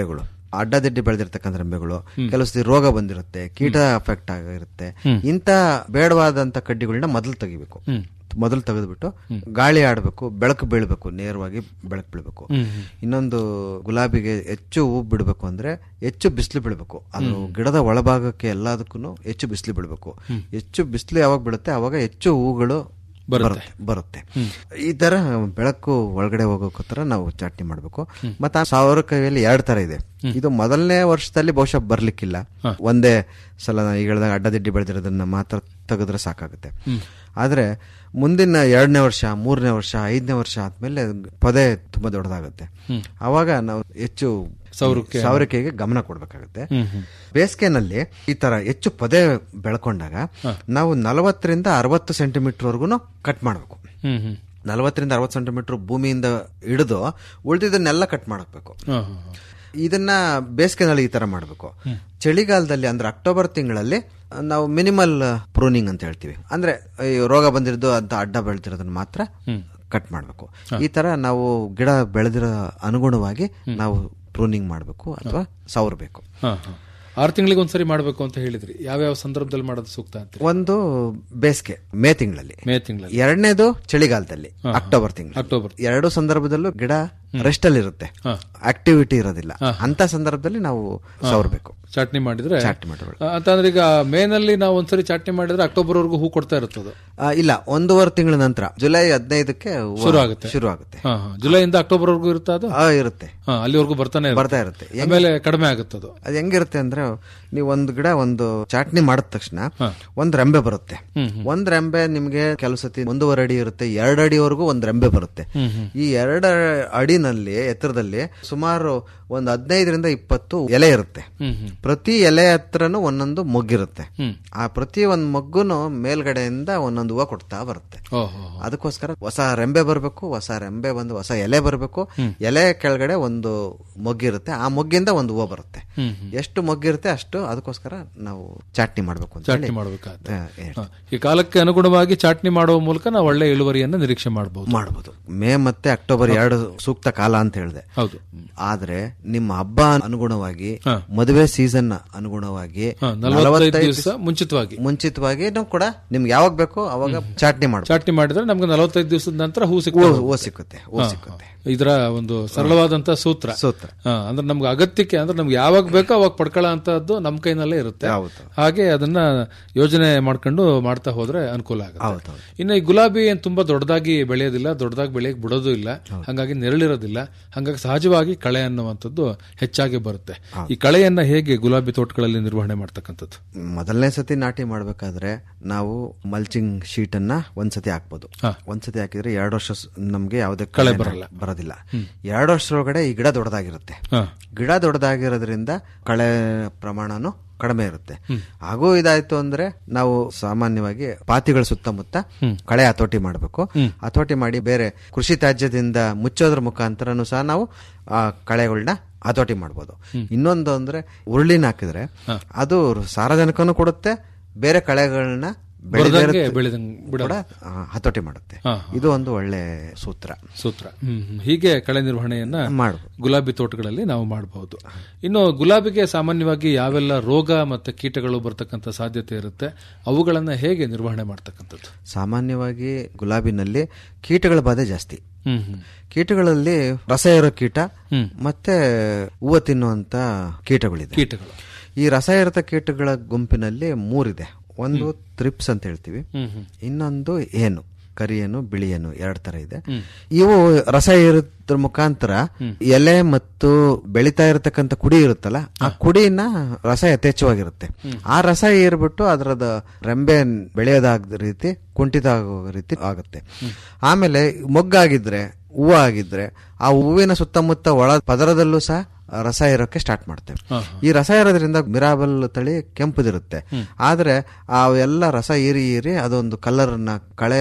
ಅಡ್ಡದಿಡ್ಡಿ ಬೆಳೆದಿರ್ತಕ್ಕಂಥ ರೆಂಬೆಗಳು ಕೆಲವು ಸತಿ ರೋಗ ಬಂದಿರುತ್ತೆ ಕೀಟ ಅಫೆಕ್ಟ್ ಆಗಿರುತ್ತೆ ಇಂಥ ಬೇಡವಾದಂತ ಕಡ್ಡಿಗಳನ್ನ ಮೊದಲು ತೆಗಿಬೇಕು ಮೊದಲು ತೆಗೆದ್ಬಿಟ್ಟು ಗಾಳಿ ಆಡಬೇಕು ಬೆಳಕು ಬೀಳ್ಬೇಕು ನೇರವಾಗಿ ಬೆಳಕು ಬೀಳ್ಬೇಕು ಇನ್ನೊಂದು ಗುಲಾಬಿಗೆ ಹೆಚ್ಚು ಹೂ ಬಿಡಬೇಕು ಅಂದ್ರೆ ಹೆಚ್ಚು ಬಿಸಿಲು ಬೀಳ್ಬೇಕು ಅದು ಗಿಡದ ಒಳಭಾಗಕ್ಕೆ ಎಲ್ಲದಕ್ಕೂ ಹೆಚ್ಚು ಬಿಸಿಲು ಬೀಳ್ಬೇಕು ಹೆಚ್ಚು ಬಿಸಿಲು ಯಾವಾಗ ಬೀಳುತ್ತೆ ಅವಾಗ ಹೆಚ್ಚು ಹೂಗಳು ಬರುತ್ತೆ ಬರುತ್ತೆ ಈ ತರ ಬೆಳಕು ಒಳಗಡೆ ಹೋಗೋಕೋಸ್ಕರ ನಾವು ಚಟ್ನಿ ಮಾಡಬೇಕು ಮತ್ತೆ ಆ ಸಾವಿರ ಕೈಯಲ್ಲಿ ಎರಡ್ ತರ ಇದೆ ಇದು ಮೊದಲನೇ ವರ್ಷದಲ್ಲಿ ಬಹುಶಃ ಬರ್ಲಿಕ್ಕಿಲ್ಲ ಒಂದೇ ಸಲ ನಾ ಈಗ ಹೇಳ್ದಾಗ ಅಡ್ಡದಿಡ್ಡಿ ಬೆಳೆದಿರೋದನ್ನ ಮಾತ್ರ ತೆಗೆದ್ರೆ ಸಾಕಾಗುತ್ತೆ ಆದ್ರೆ ಮುಂದಿನ ಎರಡನೇ ವರ್ಷ ಮೂರನೇ ವರ್ಷ ಐದನೇ ವರ್ಷ ಆದ್ಮೇಲೆ ಪೊದೆ ತುಂಬಾ ದೊಡ್ಡದಾಗುತ್ತೆ ಅವಾಗ ನಾವು ಹೆಚ್ಚು ಸೌರಕ್ಕೆ ಸಾವಿರಕೆಗೆ ಗಮನ ಕೊಡ್ಬೇಕಾಗುತ್ತೆ ಬೇಸಿಗೆನಲ್ಲಿ ಈ ತರ ಹೆಚ್ಚು ಪೊದೆ ಬೆಳ್ಕೊಂಡಾಗ ನಾವು ನಲವತ್ತರಿಂದ ಅರವತ್ತು ಸೆಂಟಿಮೀಟರ್ ವರ್ಗುನು ಕಟ್ ಮಾಡಬೇಕು ಹ್ಮ್ ಹ್ಮ್ ನಲವತ್ತರಿಂದ ಅರವತ್ತು ಸೆಂಟಿಮೀಟರ್ ಭೂಮಿಯಿಂದ ಹಿಡಿದು ಉಳಿದಿದ್ದನ್ನೆಲ್ಲ ಕಟ್ ಮಾಡಬೇಕು ಹಾ, ಹಾ, ಹಾ. ಇದನ್ನ ಬೇಸಿಗೆನಲ್ಲಿ ಈ ತರ ಮಾಡಬೇಕು ಚಳಿಗಾಲದಲ್ಲಿ ಅಂದ್ರೆ ಅಕ್ಟೋಬರ್ ತಿಂಗಳಲ್ಲಿ ನಾವು ಮಿನಿಮಲ್ ಪ್ರೂನಿಂಗ್ ಅಂತ ಹೇಳ್ತೀವಿ ಅಂದ್ರೆ ಈ ರೋಗ ಬಂದಿರೋದು ಅಂತ ಅಡ್ಡ ಬೆಳೆದಿರೋದನ್ನ ಮಾತ್ರ ಕಟ್ ಮಾಡಬೇಕು ಈ ತರ ನಾವು ಗಿಡ ಬೆಳೆದಿರೋ ಅನುಗುಣವಾಗಿ ನಾವು ಪ್ರೂನಿಂಗ್ ಮಾಡಬೇಕು ಅಥವಾ ಸವರ್ಬೇಕು ಹಾ, ಹಾ. ಆರು ತಿಂಗಳಿಗೆ ಒಂದ್ಸರಿ ಮಾಡ್ಬೇಕು ಅಂತ ಹೇಳಿದ್ರಿ ಯಾವ್ಯಾವ ಸಂದರ್ಭದಲ್ಲಿ ಮಾಡೋದು ಸೂಕ್ತ ಅಂತ ಒಂದು ಬೇಸಿಗೆ ಮೇ ತಿಂಗಳಲ್ಲಿ ಮೇ ತಿಂಗಳಲ್ಲಿ ಎರಡನೇದು ಚಳಿಗಾಲದಲ್ಲಿ ಅಕ್ಟೋಬರ್ ತಿಂಗಳು ಅಕ್ಟೋಬರ್ ಎರಡು ಸಂದರ್ಭದಲ್ಲೂ ಗಿಡ ರೆಸ್ಟ್ ಅಲ್ಲಿ ಇರುತ್ತೆ ಆಕ್ಟಿವಿಟಿ ಇರೋದಿಲ್ಲ ಅಂತ ಸಂದರ್ಭದಲ್ಲಿ ನಾವು ಸವರ್ಬೇಕು ಚಾಟ್ನಿ ಮಾಡಿದ್ರೆ ಚಾಟ್ನಿ ಮಾಡಬೇಕು ಆ, ಅಂತಂದ್ರೆ ಈಗ ಮೇನಲ್ಲಿ ನಾವು ಒಂದ್ಸರಿ ಚಾಟ್ನಿ ಮಾಡಿದ್ರೆ ಅಕ್ಟೋಬರ್ ವರೆಗೂ ಹೂ ಕೊಡ್ತಾ ಇರುತ್ತದೆ ಆ, ಇಲ್ಲ ಒಂದೂವರೆ ತಿಂಗಳ ನಂತರ ಜುಲೈ ಹದಿನೈದಕ್ಕೆ ಹೂವು ಶುರು ಆಗುತ್ತೆ. ಶುರು ಆಗುತ್ತೆ ಹಾ ಹಾ ಜುಲೈಯಿಂದ ಅಕ್ಟೋಬರ್ ವರೆಗೂ ಇರುತ್ತಾ ಅದು ಆ, ಇರುತ್ತೆ ಹಾ ಅಲ್ಲಿವರೆಗೂ ಬರ್ತಾನೆ ಇರುತ್ತೆ. ಬರ್ತಾ ಇರುತ್ತೆ ಆಮೇಲೆ ಕಡಿಮೆ ಆಗುತ್ತದು ಅದು ಹೆಂಗಿರುತ್ತೆ ಅಂದ್ರೆ ನೀವು ಒಂದು ಗಿಡ ಒಂದು ಚಾಟ್ನಿ ಮಾಡಿದ ತಕ್ಷಣ ಒಂದ್ ರೆಂಬೆ ಬರುತ್ತೆ ಒಂದ್ ರೆಂಬೆ ನಿಮ್ಗೆ ಕೆಲವು ಸತಿ ಒಂದೂವರೆ ಅಡಿ ಇರುತ್ತೆ ಎರಡು ಅಡಿವರೆಗೂ ಒಂದ್ ರೆಂಬೆ ಬರುತ್ತೆ ಈ ಎರಡು ಅಡಿನಲ್ಲಿ ಎತ್ತರದಲ್ಲಿ ಸುಮಾರು ಒಂದು ಹದಿನೈದರಿಂದ ಇಪ್ಪತ್ತು ಎಲೆ ಇರುತ್ತೆ ಪ್ರತಿ ಎಲೆ ಹತ್ರನೂ ಒಂದೊಂದು ಮೊಗ್ಗಿರುತ್ತೆ ಆ ಪ್ರತಿ ಒಂದ್ ಮೊಗ್ಗುನು ಮೇಲ್ಗಡೆಯಿಂದ ಒಂದೊಂದು ಹೂವು ಕೊಡ್ತಾ ಬರುತ್ತೆ ಓಹೋ ಅದಕ್ಕೋಸ್ಕರ ಹೊಸ ರೆಂಬೆ ಬರಬೇಕು ಹೊಸ ರೆಂಬೆ ಬಂದು ಹೊಸ ಎಲೆ ಬರಬೇಕು ಎಲೆ ಕೆಳಗಡೆ ಒಂದು ಮೊಗ್ಗಿರುತ್ತೆ ಆ ಮೊಗ್ಗಿಂದ ಒಂದು ಹೂವು ಬರುತ್ತೆ ಎಷ್ಟು ಮೊಗ್ಗಿರುತ್ತೆ ಅಷ್ಟು ಅದಕ್ಕೋಸ್ಕರ ನಾವು ಚಾಟ್ನಿ ಮಾಡಬೇಕು ಅಂತ ಚಾಟ್ನಿ ಹೇಳಿ ಮಾಡಬೇಕಾಗುತ್ತೆ ಆ, ಹೇಳ್ತೀನಿ. ಈ ಕಾಲಕ್ಕೆ ಅನುಗುಣವಾಗಿ ಚಾಟ್ನಿ ಮಾಡುವ ಮೂಲಕ ನಾವು ಒಳ್ಳೆ ಇಳುವರಿಯನ್ನ ನಿರೀಕ್ಷೆ ಮಾಡಬಹುದು ಮಾಡಬಹುದು ಮೇ ಮತ್ತೆ ಅಕ್ಟೋಬರ್ ಎರಡು ಸೂಕ್ತ ಕಾಲ ಅಂತ ಹೇಳಿದೆ ಹೌದು ಆದ್ರೆ ನಿಮ್ಮ ಹಬ್ಬ ಅನುಗುಣವಾಗಿ ಮದುವೆ ಸೀಸನ್ ಅನುಗುಣವಾಗಿ ಹಾ, ನಲವತ್ತೈದು ದಿವಸ ಮುಂಚಿತವಾಗಿ ಮುಂಚಿತವಾಗಿ ನಾವು ಕೂಡ ನಿಮ್ಗೆ ಯಾವಾಗ ಬೇಕೋ ಅವಾಗ ಚಾಟ್ನಿ ಮಾಡಬಹುದು ಚಾಟ್ನಿ ಮಾಡಿದ್ರೆ ನಮ್ಗೆ ನಲವತ್ತೈದು ದಿವಸದ ನಂತರ ಹೂ ಸಿಗ್ತದೆ ಹೂವು ಸಿಕ್ಕುತ್ತೆ ಹೂವು ಸಿಕ್ಕುತ್ತೆ ಇದರ ಒಂದು ಸರಳವಾದಂತ ಸೂತ್ರ ಸೂತ್ರ. ಹಾ, ಅಂದ್ರೆ ನಮ್ಗೆ ಅಗತ್ಯಕ್ಕೆ ಅಂದ್ರೆ ನಮ್ಗೆ ಯಾವಾಗ ಬೇಕೋ ಅವಾಗ ಪಡ್ಕೊಳ್ಳೋ ಅಂತದ್ದು ನಮ್ ಕೈನಲ್ಲೇ ಇರುತ್ತೆ ಹೌದು. ಹಾಗೆ ಅದನ್ನ ಯೋಜನೆ ಮಾಡ್ಕೊಂಡು ಮಾಡ್ತಾ ಹೋದ್ರೆ ಅನುಕೂಲ ಆಗುತ್ತೆ ಹೌದು. ಇನ್ನು ಈ ಗುಲಾಬಿ ಏನ್ ತುಂಬಾ ದೊಡ್ಡದಾಗಿ ಬೆಳೆಯೋದಿಲ್ಲ ದೊಡ್ಡದಾಗಿ ಬೆಳೆಯಕ್ ಬಿಡೋದು ಇಲ್ಲ ಹಂಗಾಗಿ ನೆರಳಿರೋದಿಲ್ಲ ಹಂಗಾಗಿ ಸಹಜವಾಗಿ ಕಳೆ ಅನ್ನುವಂಥದ್ದು ಹೆಚ್ಚಾಗಿ ಬರುತ್ತೆ ಈ ಕಳೆಯನ್ನ ಹೇಗೆ ಗುಲಾಬಿ ತೋಟಗಳಲ್ಲಿ ನಿರ್ವಹಣೆ ಮಾಡ್ತಕ್ಕಂಥದ್ದು ಮೊದಲನೇ ಸತಿ ನಾಟಿ ಮಾಡ್ಬೇಕಾದ್ರೆ ನಾವು ಮಲ್ಚಿಂಗ್ ಶೀಟ್ ಅನ್ನ ಒಂದ್ಸತಿ ಹಾಕ್ಬೋದು ಒಂದ್ಸತಿ ಹಾಕಿದ್ರೆ ಎರಡು ವರ್ಷ ಸ್- ನಮ್ಗೆ ಯಾವುದೇ ಕಳೆ ಬರಲ್ಲ ಬರೋದಿಲ್ಲ ಎರಡು ವರ್ಷದೊಳಗಡೆ ಈ ಗಿಡ ದೊಡ್ಡದಾಗಿರುತ್ತೆ ಹಾ. ಗಿಡ ದೊಡ್ಡದಾಗಿರೋದ್ರಿಂದ ಕಳೆ ಪ್ರಮಾಣನು ಕಡಿಮೆ ಇರುತ್ತೆ ಹಾಗೂ ಇದಾಯ್ತು ಅಂದ್ರೆ ನಾವು ಸಾಮಾನ್ಯವಾಗಿ ಪಾತಿಗಳ ಸುತ್ತಮುತ್ತ ಕಳೆ ಹತೋಟಿ ಮಾಡಬೇಕು ಹತೋಟಿ ಮಾಡಿ ಬೇರೆ ಕೃಷಿ ತ್ಯಾಜ್ಯದಿಂದ ಮುಚ್ಚೋದ್ರ ಮುಖಾಂತರನು ಸಹ ನಾವು ಆ ಕಳೆಗಳನ್ನ ಹತೋಟಿ ಮಾಡ್ಬೋದು ಇನ್ನೊಂದು ಅಂದ್ರೆ ಉರುಳಿನ ಹಾಕಿದ್ರೆ ಅದು ಸಾರಜನಕನು ಕೊಡುತ್ತೆ ಬೇರೆ ಕಳೆಗಳನ್ನ ಬರದಂಗೆ ಬೆಳೆದಂಗ್ ಬಿಡ ಕೂಡ ಆ, ಹತೋಟಿ ಮಾಡುತ್ತೆ ಹಾ, ಇದು ಒಂದು ಒಳ್ಳೆ ಸೂತ್ರ ಸೂತ್ರ ಹ್ಮ್, ಹ್ಮ್. ಹೀಗೆ ಕಳೆ ನಿರ್ವಹಣೆಯನ್ನ ಮಾಡ್ಬೋದು. ಗುಲಾಬಿ ತೋಟಗಳಲ್ಲಿ ನಾವು ಮಾಡಬಹುದು ಇನ್ನು ಗುಲಾಬಿಗೆ ಸಾಮಾನ್ಯವಾಗಿ ಯಾವೆಲ್ಲ ರೋಗ ಮತ್ತೆ ಕೀಟಗಳು ಬರ್ತಕ್ಕಂಥ ಸಾಧ್ಯತೆ ಇರುತ್ತೆ ಅವುಗಳನ್ನ ಹೇಗೆ ನಿರ್ವಹಣೆ ಮಾಡ್ತಕ್ಕಂಥದ್ದು ಸಾಮಾನ್ಯವಾಗಿ ಗುಲಾಬಿನಲ್ಲಿ ಕೀಟಗಳ ಬಾಧೆ ಜಾಸ್ತಿ ಹ್ಮ್ ಹ್ಮ್ ಕೀಟಗಳಲ್ಲಿ ರಸ ಇರೋ ಕೀಟ ಮತ್ತೆ ಹೂವು ತಿನ್ನುವಂತ ಕೀಟಗಳಿದೆ ಕೀಟಗಳು ಈ ರಸ ಇರತ ಕೀಟಗಳ ಗುಂಪಿನಲ್ಲಿ ಮೂರಿದೆ ಒಂದು ತ್ರಿಪ್ಸ್ ಅಂತ ಹೇಳ್ತೀವಿ ಇನ್ನೊಂದು ಏನು ಕರಿಯೇನು ಬಿಳಿಯೇನು ಎರಡ್ ತರ ಇದೆ ಇವು ರಸ ಇರೋದ್ರ ಮುಖಾಂತರ ಎಲೆ ಮತ್ತು ಬೆಳಿತಾ ಇರತಕ್ಕಂತ ಕುಡಿ ಇರುತ್ತಲ್ಲ ಆ ಕುಡಿನ ರಸ ಯಥೇಚ್ಛವಾಗಿರುತ್ತೆ ಆ ರಸ ಏರ್ಬಿಟ್ಟು ಅದರದ ರೆಂಬೆ ಬೆಳೆಯೋದಾಗದ ರೀತಿ ಕುಂಠಿತ ಆಗೋ ರೀತಿ ಆಗುತ್ತೆ ಆಮೇಲೆ ಮೊಗ್ಗಾಗಿದ್ರೆ ಹೂವು ಆಗಿದ್ರೆ ಆ ಹೂವಿನ ಸುತ್ತಮುತ್ತ ಒಳ ಪದರದಲ್ಲೂ ಸಹ ರಸ ಇರೋಕೆ ಸ್ಟಾರ್ಟ್ ಮಾಡ್ತೇವೆ ಈ ರಸ ಇರೋದ್ರಿಂದ ಮಿರಾಬಲ್ ತಳಿ ಕೆಂಪುದಿರುತ್ತೆ ಆದ್ರೆ ಆ ಎಲ್ಲ ರಸ ಏರಿ ಏರಿ ಅದೊಂದು ಕಲರ್ ನ ಕಳೆ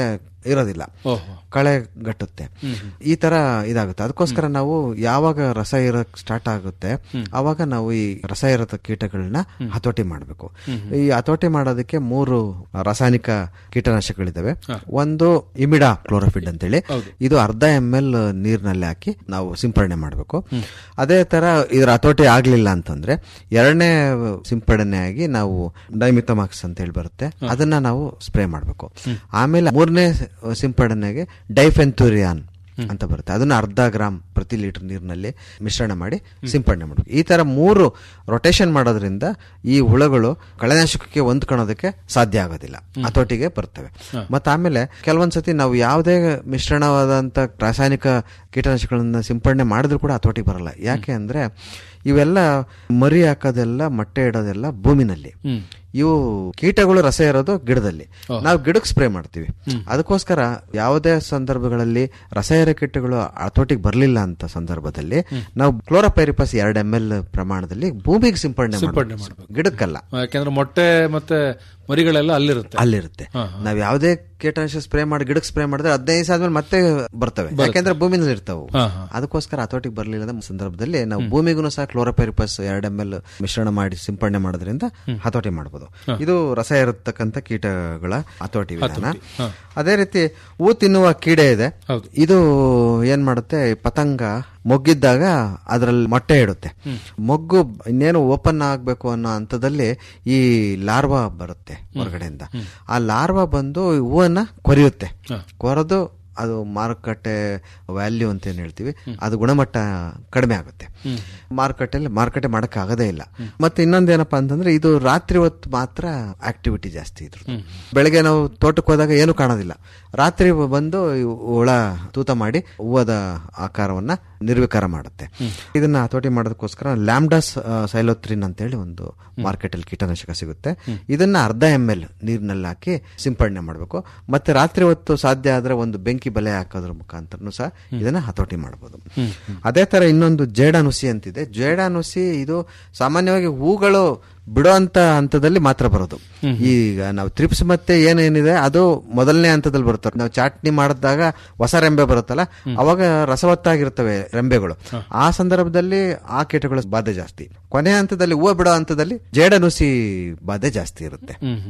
ಇರೋದಿಲ್ಲ ಓಹೋ ಕಳೆ ಗಟ್ಟುತ್ತೆ ಈ ತರ ಇದಾಗುತ್ತೆ ಅದಕ್ಕೋಸ್ಕರ ನಾವು ಯಾವಾಗ ರಸ ಇರಕ್ ಸ್ಟಾರ್ಟ್ ಆಗುತ್ತೆ ಆವಾಗ ನಾವು ಈ ರಸ ಇರದ ಕೀಟಗಳನ್ನ ಹತೋಟಿ ಮಾಡಬೇಕು ಈ ಹತೋಟಿ ಮಾಡೋದಕ್ಕೆ ಮೂರು ರಾಸಾಯನಿಕ ಕೀಟನಾಶಕಗಳಿದಾವೆ ಒಂದು ಇಮಿಡಾ ಕ್ಲೋರೋಫಿಡ್ ಅಂತೇಳಿ ಇದು ಅರ್ಧ ಎಂ ಎಲ್ ನೀರಿನಲ್ಲಿ ಹಾಕಿ ನಾವು ಸಿಂಪಡಣೆ ಮಾಡಬೇಕು ಅದೇ ತರ ಇದ್ರ ಹತೋಟಿ ಆಗ್ಲಿಲ್ಲ ಅಂತಂದ್ರೆ ಎರಡನೇ ಸಿಂಪಡಣೆಯಾಗಿ ನಾವು ಡೈಮಿಥಮಾಕ್ಸ್ ಅಂತ ಹೇಳಿ ಬರುತ್ತೆ ಅದನ್ನ ನಾವು ಸ್ಪ್ರೇ ಮಾಡಬೇಕು ಆಮೇಲೆ ಮೂರನೇ ಸಿಂಪಡಣೆಗೆ ಡೈಫೆಂಥೂರಿಯಾನ್ ಅಂತ ಬರುತ್ತೆ ಅದನ್ನ ಅರ್ಧ ಗ್ರಾಮ್ ಪ್ರತಿ ಲೀಟರ್ ನೀರಿನಲ್ಲಿ ಮಿಶ್ರಣ ಮಾಡಿ ಸಿಂಪಡಣೆ ಮಾಡಬೇಕು ಈ ತರ ಮೂರು ರೊಟೇಷನ್ ಮಾಡೋದ್ರಿಂದ ಈ ಹುಳಗಳು ಕಳೆನಾಶಕಕ್ಕೆ ಹೊಂದ್ಕೊಳ್ಳೋದಕ್ಕೆ ಸಾಧ್ಯ ಆಗೋದಿಲ್ಲ ಹತೋಟಿಗೆ ಬರ್ತವೆ ಮತ್ತೆ ಆಮೇಲೆ ಕೆಲವೊಂದ್ಸತಿ ನಾವು ಯಾವುದೇ ಮಿಶ್ರಣವಾದಂತ ರಾಸಾಯನಿಕ ಕೀಟನಾಶಕಗಳನ್ನ ಸಿಂಪಡಣೆ ಮಾಡಿದ್ರು ಕೂಡ ಹತೋಟಿಗೆ ಬರಲ್ಲ ಯಾಕೆ ಅಂದ್ರೆ ಇವೆಲ್ಲ ಮರಿ ಹಾಕೋದೆಲ್ಲ ಮೊಟ್ಟೆ ಇಡೋದೆಲ್ಲ ಭೂಮಿನಲ್ಲಿ ಇವು ಕೀಟಗಳು ರಸ ಇರೋದು ಗಿಡದಲ್ಲಿ ನಾವು ಗಿಡಕ್ಕೆ ಸ್ಪ್ರೇ ಮಾಡ್ತೀವಿ ಅದಕ್ಕೋಸ್ಕರ ಯಾವುದೇ ಸಂದರ್ಭಗಳಲ್ಲಿ ರಸಾಯನ ಕೀಟಗಳು ಹತೋಟಿಗೆ ಬರಲಿಲ್ಲ ಅಂತ ಸಂದರ್ಭದಲ್ಲಿ ನಾವು ಕ್ಲೋರೋಪೈರಿಪಸ್ ಎರಡು ಎಂ ಎಲ್ ಪ್ರಮಾಣದಲ್ಲಿ ಭೂಮಿಗೆ ಸಿಂಪಡಣೆ ಸಿಂಪಡಣೆ ಮಾಡಬೇಕು ಗಿಡಕ್ಕಲ್ಲ ಯಾಕೆಂದ್ರೆ ಮೊಟ್ಟೆ ಮತ್ತೆ ಮರಿಗಳೆಲ್ಲ ಅಲ್ಲಿರುತ್ತೆ ಅಲ್ಲಿರುತ್ತೆ ನಾವ್ ಯಾವುದೇ ಕೀಟನಾಶಕ ಸ್ಪ್ರೇ ಮಾಡಿ ಗಿಡಕ್ಕೆ ಸ್ಪ್ರೇ ಮಾಡಿದ್ರೆ ಹದಿನೈದು ದಿವಸ ಆದ್ಮೇಲೆ ಮತ್ತೆ ಬರ್ತವೆ ಯಾಕೆಂದ್ರೆ ಭೂಮಿನಲ್ಲಿ ಇರ್ತಾವೆ ಹಾ, ಹಾ. ಅದಕ್ಕೋಸ್ಕರ ಹತೋಟಿಗೆ ಬರಲಿಲ್ಲ ಸಂದರ್ಭದಲ್ಲಿ ನಾವು ಭೂಮಿಗೂ ಸಹ ಕ್ಲೋರೋಪೈರಿಪಸ್ ಎರಡು ಎಂ ಎಲ್ ಮಿಶ್ರಣ ಮಾಡಿ ಸಿಂಪಡಣೆ ಮಾಡೋದ್ರಿಂದ ಹತೋಟಿ ಮಾಡಬಹುದು ಇದು ರಸ ಇರತಕ್ಕಂತ ಕೀಟಗಳ ಹತೋಟಿ ವಿಧಾನ ಅದೇ ರೀತಿ ಹೂ ತಿನ್ನುವ ಕೀಡೆ ಇದೆ ಹೌದು. ಇದು ಏನ್ ಮಾಡುತ್ತೆ ಪತಂಗ ಮೊಗ್ಗಿದ್ದಾಗ ಅದರಲ್ಲಿ ಮೊಟ್ಟೆ ಇಡುತ್ತೆ ಮೊಗ್ಗು ಇನ್ನೇನು ಓಪನ್ ಆಗ್ಬೇಕು ಅನ್ನೋ ಹಂತದಲ್ಲಿ ಈ ಲಾರ್ವಾ ಬರುತ್ತೆ ಹೊರಗಡೆಯಿಂದ ಆ ಲಾರ್ವಾ ಬಂದು ಹೂವನ್ನ ಕೊರಿಯುತ್ತೆ ಕೊರೆದು ಅದು ಮಾರುಕಟ್ಟೆ ವ್ಯಾಲ್ಯೂ ಅಂತ ಏನ್ ಹೇಳ್ತೀವಿ ಅದು ಗುಣಮಟ್ಟ ಕಡಿಮೆ ಆಗುತ್ತೆ ಮಾರುಕಟ್ಟೆಯಲ್ಲಿ ಮಾರುಕಟ್ಟೆ ಮಾಡಕ್ ಆಗದೇ ಇಲ್ಲ ಮತ್ತೆ ಇನ್ನೊಂದೇನಪ್ಪಾ ಅಂತಂದ್ರೆ ಇದು ರಾತ್ರಿ ಹೊತ್ತು ಮಾತ್ರ ಆಕ್ಟಿವಿಟಿ ಜಾಸ್ತಿ ಇದ್ರು ಬೆಳಗ್ಗೆ ನಾವು ತೋಟಕ್ಕೆ ಹೋದಾಗ ಏನು ಕಾಣೋದಿಲ್ಲ ರಾತ್ರಿ ಬಂದು ಈ ಹುಳ ತೂತ ಮಾಡಿ ಹೂವದ ಆಕಾರವನ್ನ ನಿರ್ವಿಕಾರ ಮಾಡುತ್ತೆ ಇದನ್ನ ಹತೋಟಿ ಮಾಡೋದಕ್ಕೋಸ್ಕರ ಲ್ಯಾಂಬ್ಡಾಸ್ ಸೈಲೋತ್ರಿನ್ ಅಂತೇಳಿ ಒಂದು ಮಾರ್ಕೆಟ್ ಅಲ್ಲಿ ಕೀಟನಾಶಕ ಸಿಗುತ್ತೆ ಇದನ್ನ ಅರ್ಧ ಎಂ ಎಲ್ ನೀರಿನಲ್ಲಿ ಹಾಕಿ ಸಿಂಪಡಣೆ ಮಾಡಬೇಕು ಮತ್ತೆ ರಾತ್ರಿ ಹೊತ್ತು ಸಾಧ್ಯ ಆದ್ರೆ ಒಂದು ಬೆಂಕಿ ಬಲೆ ಹಾಕೋದ್ರ ಮುಖಾಂತರನು ಸಹ ಇದನ್ನ ಹತೋಟಿ ಮಾಡಬಹುದು ಅದೇ ತರ ಇನ್ನೊಂದು ಜೇಡಾನುಸಿ ಅಂತಿದೆ ಜೇಡಾನುಸಿ ಇದು ಸಾಮಾನ್ಯವಾಗಿ ಹೂಗಳು ಬಿಡೋ ಅಂತ ಹಂತದಲ್ಲಿ ಮಾತ್ರ ಬರೋದು ಈಗ ನಾವು ತ್ರಿಪ್ಸ್ ಮತ್ತೆ ಏನೇನಿದೆ ಅದು ಮೊದಲನೇ ಹಂತದಲ್ಲಿ ಬರುತ್ತೆ ನಾವು ಚಾಟ್ನಿ ಮಾಡಿದಾಗ ಹೊಸ ರೆಂಬೆ ಬರುತ್ತಲ್ಲ ಅವಾಗ ರಸವತ್ತಾಗಿರ್ತವೆ ರೆಂಬೆಗಳು ಆ ಸಂದರ್ಭದಲ್ಲಿ ಆ ಕೀಟಗಳ ಬಾಧೆ ಜಾಸ್ತಿ ಕೊನೆ ಹಂತದಲ್ಲಿ ಹೂವು ಬಿಡೋ ಹಂತದಲ್ಲಿ ಜೇಡನುಸಿ ಬಾಧೆ ಜಾಸ್ತಿ ಇರುತ್ತೆ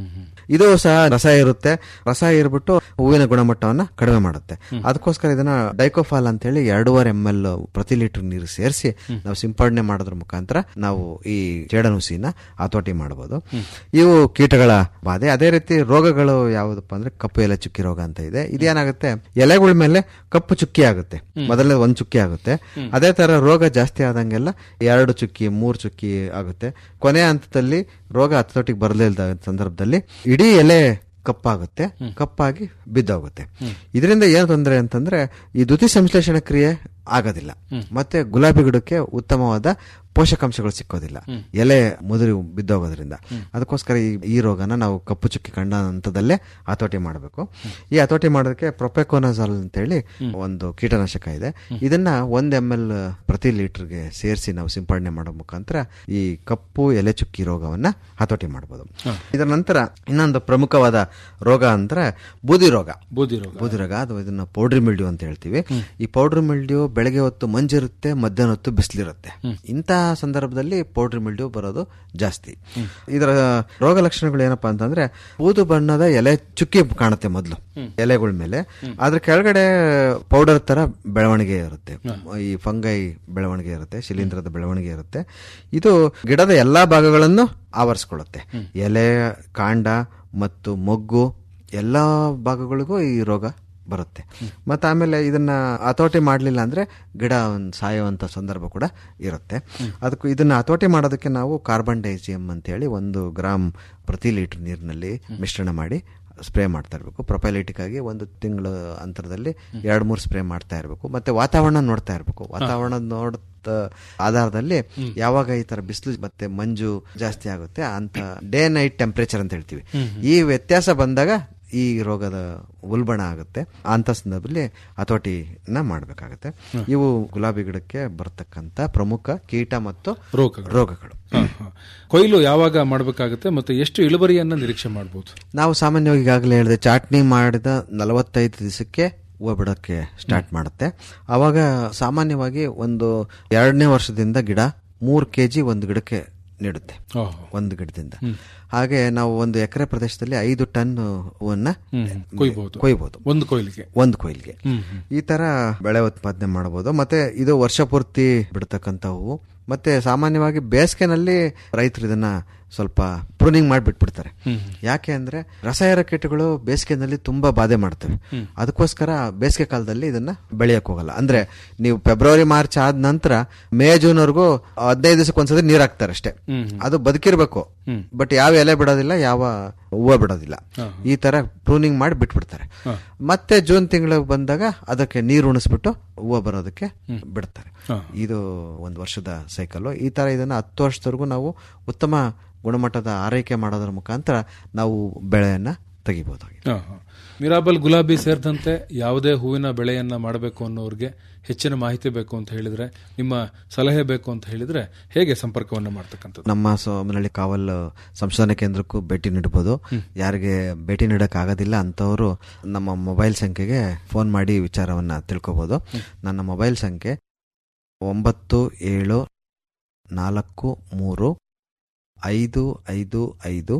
ಇದು ಸಹ ರಸ ಇರುತ್ತೆ ರಸ ಇರ್ಬಿಟ್ಟು ಹೂವಿನ ಗುಣಮಟ್ಟವನ್ನ ಕಡಿಮೆ ಮಾಡುತ್ತೆ ಅದಕ್ಕೋಸ್ಕರ ಇದನ್ನ ಡೈಕೋಫಾಲ್ ಅಂತ ಹೇಳಿ ಎರಡೂವರೆ ಎಂ ಎಲ್ ಪ್ರತಿ ಲೀಟರ್ ನೀರು ಸೇರಿಸಿ ನಾವು ಸಿಂಪಡಣೆ ಮಾಡೋದ್ರ ಮುಖಾಂತರ ನಾವು ಈ ಜೇಡನುಸಿನ ಹತೋಟಿ ಮಾಡಬಹುದು ಇವು ಕೀಟಗಳ ಬಾಧೆ ಅದೇ ರೀತಿ ರೋಗಗಳು ಯಾವುದಪ್ಪ ಅಂದ್ರೆ ಕಪ್ಪು ಎಲೆ ಚುಕ್ಕಿ ರೋಗ ಅಂತ ಇದೆ ಇದೇನಾಗುತ್ತೆ ಎಲೆಗಳ ಮೇಲೆ ಕಪ್ಪು ಚುಕ್ಕಿ ಆಗುತ್ತೆ ಮೊದಲನೇ ಒಂದ್ ಚುಕ್ಕಿ ಆಗುತ್ತೆ ಅದೇ ತರ ರೋಗ ಜಾಸ್ತಿ ಆದಂಗೆಲ್ಲ ಎರಡು ಚುಕ್ಕಿ ಮೂರು ಚುಕ್ಕಿ ಆಗುತ್ತೆ ಕೊನೆ ಹಂತದಲ್ಲಿ ರೋಗ ಹತೋಟಿಗೆ ಬರಲಿಲ್ಲದ ಸಂದರ್ಭದಲ್ಲಿ ಇಡೀ ಎಲೆ ಕಪ್ಪಾಗುತ್ತೆ ಕಪ್ಪಾಗಿ ಬಿದ್ದೋಗುತ್ತೆ ಇದರಿಂದ ಏನು ತೊಂದರೆ ಅಂತಂದ್ರೆ ಈ ದ್ಯುತಿ ಸಂಶ್ಲೇಷಣ ಕ್ರಿಯೆ ಆಗೋದಿಲ್ಲ ಮತ್ತೆ ಗುಲಾಬಿ ಗಿಡಕ್ಕೆ ಉತ್ತಮವಾದ ಪೋಷಕಾಂಶಗಳು ಸಿಕ್ಕೋದಿಲ್ಲ ಎಲೆ ಮುದುರಿ ಬಿದ್ದೋಗೋದ್ರಿಂದ ಅದಕ್ಕೋಸ್ಕರ ಈ ಈ ರೋಗನ ನಾವು ಕಪ್ಪು ಚುಕ್ಕಿ ಕಂಡ ಹಂತದಲ್ಲೇ ಹತೋಟಿ ಮಾಡಬೇಕು ಈ ಹತೋಟಿ ಮಾಡೋದಕ್ಕೆ ಪ್ರೊಪೆಕೋನಜಾಲ್ ಅಂತೇಳಿ ಒಂದು ಕೀಟನಾಶಕ ಇದೆ ಇದನ್ನ ಒಂದ್ ಎಂ ಎಲ್ ಪ್ರತಿ ಲೀಟರ್ಗೆ ಸೇರಿಸಿ ನಾವು ಸಿಂಪಡಣೆ ಮಾಡೋ ಮುಖಾಂತರ ಈ ಕಪ್ಪು ಎಲೆ ಚುಕ್ಕಿ ರೋಗವನ್ನ ಹತೋಟಿ ಮಾಡಬಹುದು ಇದರ ನಂತರ ಇನ್ನೊಂದು ಪ್ರಮುಖವಾದ ರೋಗ ಅಂದ್ರೆ ಬೂದಿ ರೋಗ ಬೂದಿ ರೋಗ ಬೂದಿ ರೋಗ ಅದು ಇದನ್ನ ಪೌಡ್ರಿ ಮಿಲ್ಡ್ಯೂ ಅಂತ ಹೇಳ್ತೀವಿ ಈ ಪೌಡ್ರಿ ಮಿಲ್ಡ್ಯೂ ಬೆಳಗ್ಗೆ ಹೊತ್ತು ಮಂಜಿರುತ್ತೆ ಮಧ್ಯಾಹ್ನ ಹೊತ್ತು ಬಿಸಿಲಿರುತ್ತೆ ಇಂತಹ ಸಂದರ್ಭದಲ್ಲಿ ಪೌಡ್ರಿ ಮಿಲ್ಡ್ಯೂ ಬರೋದು ಜಾಸ್ತಿ ಇದರ ರೋಗ ಲಕ್ಷಣಗಳು ಏನಪ್ಪಾ ಅಂತಂದ್ರೆ ಬೂದು ಬಣ್ಣದ ಎಲೆ ಚುಕ್ಕಿ ಕಾಣುತ್ತೆ ಮೊದಲು ಎಲೆಗಳ ಮೇಲೆ ಅದ್ರ ಕೆಳಗಡೆ ಪೌಡರ್ ತರ ಬೆಳವಣಿಗೆ ಇರುತ್ತೆ ಈ ಫಂಗೈ ಬೆಳವಣಿಗೆ ಇರುತ್ತೆ ಶಿಲೀಂಧ್ರದ ಬೆಳವಣಿಗೆ ಇರುತ್ತೆ ಇದು ಗಿಡದ ಎಲ್ಲಾ ಭಾಗಗಳನ್ನು ಆವರಿಸ್ಕೊಳ್ಳುತ್ತೆ ಎಲೆ ಕಾಂಡ ಮತ್ತು ಮೊಗ್ಗು ಎಲ್ಲಾ ಭಾಗಗಳಿಗೂ ಈ ರೋಗ ಬರುತ್ತೆ ಮತ್ತೆ ಆಮೇಲೆ ಇದನ್ನ ಹತೋಟಿ ಮಾಡಲಿಲ್ಲ ಅಂದ್ರೆ ಗಿಡ ಒಂದ್ ಸಾಯುವಂತ ಸಂದರ್ಭ ಕೂಡ ಇರುತ್ತೆ ಅದಕ್ಕೂ ಇದನ್ನ ಹತೋಟಿ ಮಾಡೋದಕ್ಕೆ ನಾವು ಕಾರ್ಬನ್ ಡೈಸಿಯಂ ಅಂತ ಹೇಳಿ ಒಂದು ಗ್ರಾಮ್ ಪ್ರತಿ ಲೀಟರ್ ನೀರಿನಲ್ಲಿ ಮಿಶ್ರಣ ಮಾಡಿ ಸ್ಪ್ರೇ ಮಾಡ್ತಾ ಇರಬೇಕು ಪ್ರೊಪೈಲಿಟಿಕ್ ಆಗಿ ಒಂದು ತಿಂಗಳ ಅಂತರದಲ್ಲಿ ಎರಡ್ ಮೂರು ಸ್ಪ್ರೇ ಮಾಡ್ತಾ ಇರಬೇಕು ಮತ್ತೆ ವಾತಾವರಣ ನೋಡ್ತಾ ಇರಬೇಕು ವಾತಾವರಣ ನೋಡ್ ಆಧಾರದಲ್ಲಿ ಯಾವಾಗ ಈ ತರ ಬಿಸಿಲು ಮತ್ತೆ ಮಂಜು ಜಾಸ್ತಿ ಆಗುತ್ತೆ ಅಂತ ಡೇ ನೈಟ್ ಟೆಂಪರೇಚರ್ ಅಂತ ಹೇಳ್ತೀವಿ ಈ ವ್ಯತ್ಯಾಸ ಬಂದಾಗ ಈ ರೋಗದ ಉಲ್ಬಣ ಆಗುತ್ತೆ ಅಂತ ಸಂದರ್ಭದಲ್ಲಿ ಹತೋಟಿನ ಮಾಡಬೇಕಾಗುತ್ತೆ ಇವು ಗುಲಾಬಿ ಗಿಡಕ್ಕೆ ಬರ್ತಕ್ಕಂಥ ಪ್ರಮುಖ ಕೀಟ ಮತ್ತು ರೋಗಗಳು. ರೋಗಗಳು ಹ, ಹ. ಕೊಯ್ಲು ಯಾವಾಗ ಮಾಡಬೇಕಾಗುತ್ತೆ ಮತ್ತೆ ಎಷ್ಟು ಇಳುವರಿಯನ್ನ ನಿರೀಕ್ಷೆ ಮಾಡಬಹುದು ನಾವು ಸಾಮಾನ್ಯವಾಗಿ ಈಗಾಗಲೇ ಹೇಳಿದೆ ಚಾಟ್ನಿ ಮಾಡಿದ ನಲವತ್ತೈದು ದಿವಸಕ್ಕೆ ಹೂವು ಬಿಡೋಕ್ಕೆ ಸ್ಟಾರ್ಟ್ ಮಾಡುತ್ತೆ ಅವಾಗ ಸಾಮಾನ್ಯವಾಗಿ ಒಂದು ಎರಡನೇ ವರ್ಷದಿಂದ ಗಿಡ ಮೂರು ಕೆ ಜಿ ಒಂದು ಗಿಡಕ್ಕೆ ನೀಡುತ್ತೆ ಒಂದು ಗಿಡದಿಂದ ಹಾಗೆ ನಾವು ಒಂದು ಎಕರೆ ಪ್ರದೇಶದಲ್ಲಿ ಐದು ಟನ್ ಹೂವನ್ನ ಕೊಯ್ಬಹುದು ಕೊಯ್ಬಹುದು ಒಂದು ಕೊಯ್ಲಿಗೆ ಒಂದು ಕೊಯ್ಲಿಗೆ ಈ ತರ ಬೆಳೆ ಉತ್ಪಾದನೆ ಮಾಡಬಹುದು ಮತ್ತೆ ಇದು ವರ್ಷ ಪೂರ್ತಿ ಬಿಡ್ತಕ್ಕಂಥ ಹೂವು ಮತ್ತೆ ಸಾಮಾನ್ಯವಾಗಿ ಬೇಸಿಗೆನಲ್ಲಿ ರೈತರು ಇದನ್ನ ಸ್ವಲ್ಪ ಪ್ರೂನಿಂಗ್ ಮಾಡಿ ಬಿಟ್ಬಿಡ್ತಾರೆ ಯಾಕೆ ಅಂದ್ರೆ ರಸಾಯನ ಕೀಟಗಳು ಬೇಸಿಗೆನಲ್ಲಿ ತುಂಬಾ ಬಾಧೆ ಮಾಡ್ತವೆ ಅದಕ್ಕೋಸ್ಕರ ಬೇಸಿಗೆ ಕಾಲದಲ್ಲಿ ಇದನ್ನ ಬೆಳೆಯಕ್ ಹೋಗಲ್ಲ ಅಂದ್ರೆ ನೀವು ಫೆಬ್ರವರಿ ಮಾರ್ಚ್ ಆದ ನಂತರ ಮೇ ಜೂನ್ ವರೆಗೂ ಹದಿನೈದು ದಿವಸಕ್ಕೆ ಒಂದ್ಸತಿ ನೀರ್ ಹಾಕ್ತಾರೆ ಅಷ್ಟೇ ಅದು ಬದುಕಿರ್ಬೇಕು ಬಟ್ ಯಾವ ಎಲೆ ಬಿಡೋದಿಲ್ಲ ಯಾವ ಹೂವು ಬಿಡೋದಿಲ್ಲ ಈ ತರ ಪ್ರೂನಿಂಗ್ ಮಾಡಿ ಬಿಟ್ಬಿಡ್ತಾರೆ ಮತ್ತೆ ಜೂನ್ ತಿಂಗಳು ಬಂದಾಗ ಅದಕ್ಕೆ ನೀರು ಉಣಿಸ್ಬಿಟ್ಟು ಹೂವು ಬರೋದಕ್ಕೆ ಬಿಡ್ತಾರೆ ಇದು ಒಂದು ವರ್ಷದ ಸೈಕಲ್ ಈ ತರ ಇದನ್ನ ಹತ್ತು ವರ್ಷದವರೆಗೂ ನಾವು ಉತ್ತಮ ಗುಣಮಟ್ಟದ ಆರೈಕೆ ಮಾಡೋದ್ರ ಮುಖಾಂತರ ನಾವು ಬೆಳೆಯನ್ನ ತೆಗಿಬಹುದಾಗಿದೆ ಹ, ಹ. ಮಿರಾಬಲ್ ಗುಲಾಬಿ ಸೇರಿದಂತೆ ಯಾವುದೇ ಹೂವಿನ ಬೆಳೆಯನ್ನ ಮಾಡಬೇಕು ಅನ್ನೋರಿಗೆ ಹೆಚ್ಚಿನ ಮಾಹಿತಿ ಬೇಕು ಅಂತ ಹೇಳಿದ್ರೆ ನಿಮ್ಮ ಸಲಹೆ ಬೇಕು ಅಂತ ಹೇಳಿದ್ರೆ ಹೇಗೆ ಸಂಪರ್ಕವನ್ನ ಮಾಡ್ತಕ್ಕಂಥದ್ದು ನಮ್ಮ ಸೋಮನಹಳ್ಳಿ ಕಾವಲ್ ಸಂಶೋಧನಾ ಕೇಂದ್ರಕ್ಕೂ ಭೇಟಿ ನೀಡಬಹುದು ಯಾರಿಗೆ ಭೇಟಿ ನೀಡಕ್ ಆಗೋದಿಲ್ಲ ಅಂತವರು ನಮ್ಮ ಮೊಬೈಲ್ ಸಂಖ್ಯೆಗೆ ಫೋನ್ ಮಾಡಿ ವಿಚಾರವನ್ನ ತಿಳ್ಕೊಬಹುದು ನನ್ನ ಮೊಬೈಲ್ ಸಂಖ್ಯೆ ಒಂಬತ್ತು ಏಳು ನಾಲ್ಕು ಮೂರು ಐದು ಐದು ಐದು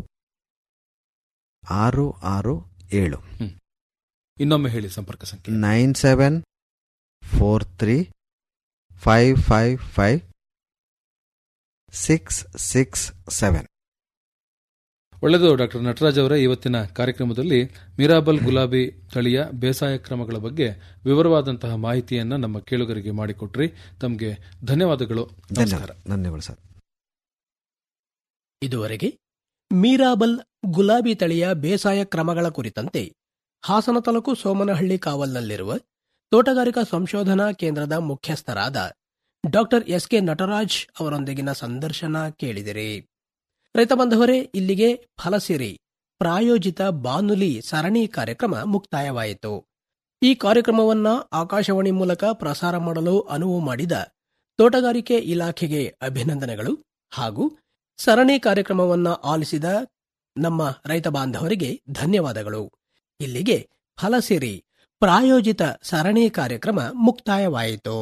ಆರು ಆರು ಏಳು ಇನ್ನೊಮ್ಮೆ ಹೇಳಿ ಸಂಪರ್ಕ ಸಂಖ್ಯೆ nine seven four three five five five six six seven ಒಳ್ಳೆಯದು ಡಾಕ್ಟರ್ ನಟರಾಜ್ ಅವರೇ ಇವತ್ತಿನ ಕಾರ್ಯಕ್ರಮದಲ್ಲಿ ಮಿರಾಬಲ್ ಗುಲಾಬಿ ತಳಿಯ ಬೇಸಾಯ ಕ್ರಮಗಳ ಬಗ್ಗೆ ವಿವರವಾದಂತಹ ಮಾಹಿತಿಯನ್ನ ನಮ್ಮ ಕೇಳುಗರಿಗೆ ಮಾಡಿಕೊಟ್ರಿ ತಮಗೆ ಧನ್ಯವಾದಗಳು ನಮಸ್ಕಾರ ಧನ್ಯವಾದ ಧನ್ಯವಾದ ಸರ್ ಇದುವರೆಗೆ ಮೀರಾಬಲ್ ಗುಲಾಬಿ ತಳಿಯ ಬೇಸಾಯ ಕ್ರಮಗಳ ಕುರಿತಂತೆ ಹಾಸನ ತಾಲೂಕು ಸೋಮನಹಳ್ಳಿ ಕಾವಲ್ನಲ್ಲಿರುವ ತೋಟಗಾರಿಕಾ ಸಂಶೋಧನಾ ಕೇಂದ್ರದ ಮುಖ್ಯಸ್ಥರಾದ ಡಾಕ್ಟರ್ ಎಸ್ ಕೆ ನಟರಾಜ್ ಅವರೊಂದಿಗಿನ ಸಂದರ್ಶನ ಕೇಳಿದಿರಿ ರೈತ ಬಾಂಧವರೇ ಇಲ್ಲಿಗೆ ಫಲಸಿರಿ ಪ್ರಾಯೋಜಿತ ಬಾನುಲಿ ಸರಣಿ ಕಾರ್ಯಕ್ರಮ ಮುಕ್ತಾಯವಾಯಿತು ಈ ಕಾರ್ಯಕ್ರಮವನ್ನ ಆಕಾಶವಾಣಿ ಮೂಲಕ ಪ್ರಸಾರ ಮಾಡಲು ಅನುವು ಮಾಡಿದ ತೋಟಗಾರಿಕೆ ಇಲಾಖೆಗೆ ಅಭಿನಂದನೆಗಳು ಹಾಗೂ ಸರಣಿ ಕಾರ್ಯಕ್ರಮವನ್ನ ಆಲಿಸಿದ ನಮ್ಮ ರೈತ ಬಾಂಧವರಿಗೆ ಧನ್ಯವಾದಗಳು ಇಲ್ಲಿಗೆ ಫಲಸಿರಿ ಪ್ರಾಯೋಜಿತ ಸರಣಿ ಕಾರ್ಯಕ್ರಮ ಮುಕ್ತಾಯವಾಯಿತು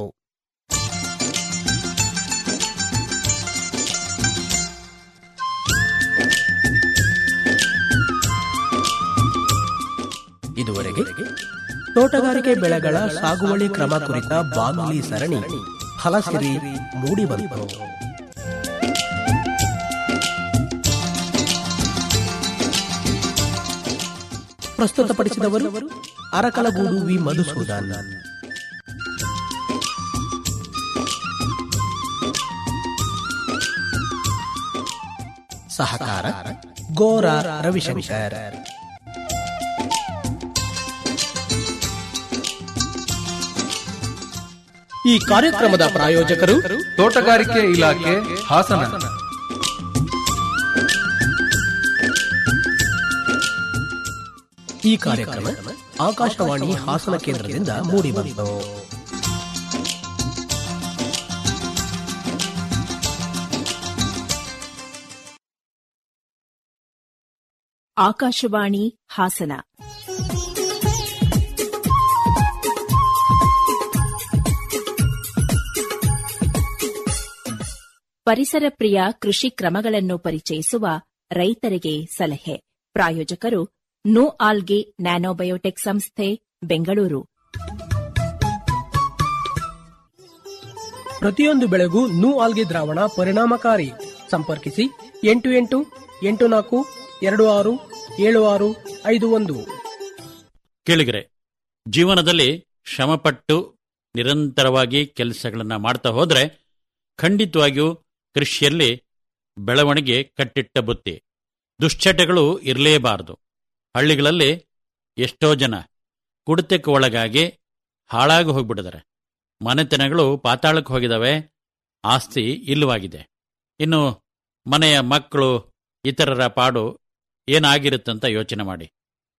ಇದುವರೆಗೆ ತೋಟಗಾರಿಕೆ ಬೆಳೆಗಳ ಸಾಗುವಳಿ ಕ್ರಮ ಕುರಿತ ಬಾನುಲಿ ಸರಣಿ ಫಲಸಿರಿ ಮೂಡಿಬಂತು ಪ್ರಸ್ತುತಪಡಿಸಿದವರು ಅರಕಲಗೂಡು ವಿ ಮಧುಸೂದನ್ ಸಹಕಾರ ಗೋರ ರವಿಶಂಕರ್ ಈ ಕಾರ್ಯಕ್ರಮದ ಪ್ರಾಯೋಜಕರು ತೋಟಗಾರಿಕೆ ಇಲಾಖೆ ಹಾಸನ ಈ ಕಾರ್ಯಕ್ರಮ ಆಕಾಶವಾಣಿ ಹಾಸನ ಕೇಂದ್ರದಿಂದ ಮೂಡಿಬಂತು ಆಕಾಶವಾಣಿ ಹಾಸನ ಪರಿಸರ ಪ್ರಿಯ ಕೃಷಿ ಕ್ರಮಗಳನ್ನು ಪರಿಚಯಿಸುವ ರೈತರಿಗೆ ಸಲಹೆ ಪ್ರಾಯೋಜಕರು ನೋ ಆಲ್ಗೆ ನ್ಯಾನೋಬಯೋಟೆಕ್ ಸಂಸ್ಥೆ ಬೆಂಗಳೂರು ಪ್ರತಿಯೊಂದು ಬೆಳೆಗೂ ನೂ ಆಲ್ಗೆ ದ್ರಾವಣ ಪರಿಣಾಮಕಾರಿ ಸಂಪರ್ಕಿಸಿ ಎಂಟು ಎಂಟು ಎಂಟು ನಾಲ್ಕು ಎರಡು ಆರು ಏಳು ಆರು ಐದು ಒಂದು ಕೇಳಿಗರೆ ಜೀವನದಲ್ಲಿ ಶ್ರಮಪಟ್ಟು ನಿರಂತರವಾಗಿ ಕೆಲಸಗಳನ್ನು ಮಾಡ್ತಾ ಹೋದ್ರೆ ಖಂಡಿತವಾಗಿಯೂ ಕೃಷಿಯಲ್ಲಿ ಬೆಳವಣಿಗೆ ಕಟ್ಟಿಟ್ಟ ಬುತ್ತಿ ದುಶ್ಚಟಗಳು ಇರಲೇಬಾರದು ಹಳ್ಳಿಗಳಲ್ಲಿ ಎಷ್ಟೋ ಜನ ಕುಡಿತಕ್ಕೆ ಒಳಗಾಗಿ ಹಾಳಾಗಿ ಹೋಗ್ಬಿಟ್ಟಿದ್ದಾರೆ ಮನೆತನಗಳು ಪಾತಾಳಕ್ಕೆ ಹೋಗಿದಾವೆ ಆಸ್ತಿ ಇಲ್ಲವಾಗಿದೆ ಇನ್ನು ಮನೆಯ ಮಕ್ಕಳು ಇತರರ ಪಾಡು ಏನಾಗಿರುತ್ತಂತ ಯೋಚನೆ ಮಾಡಿ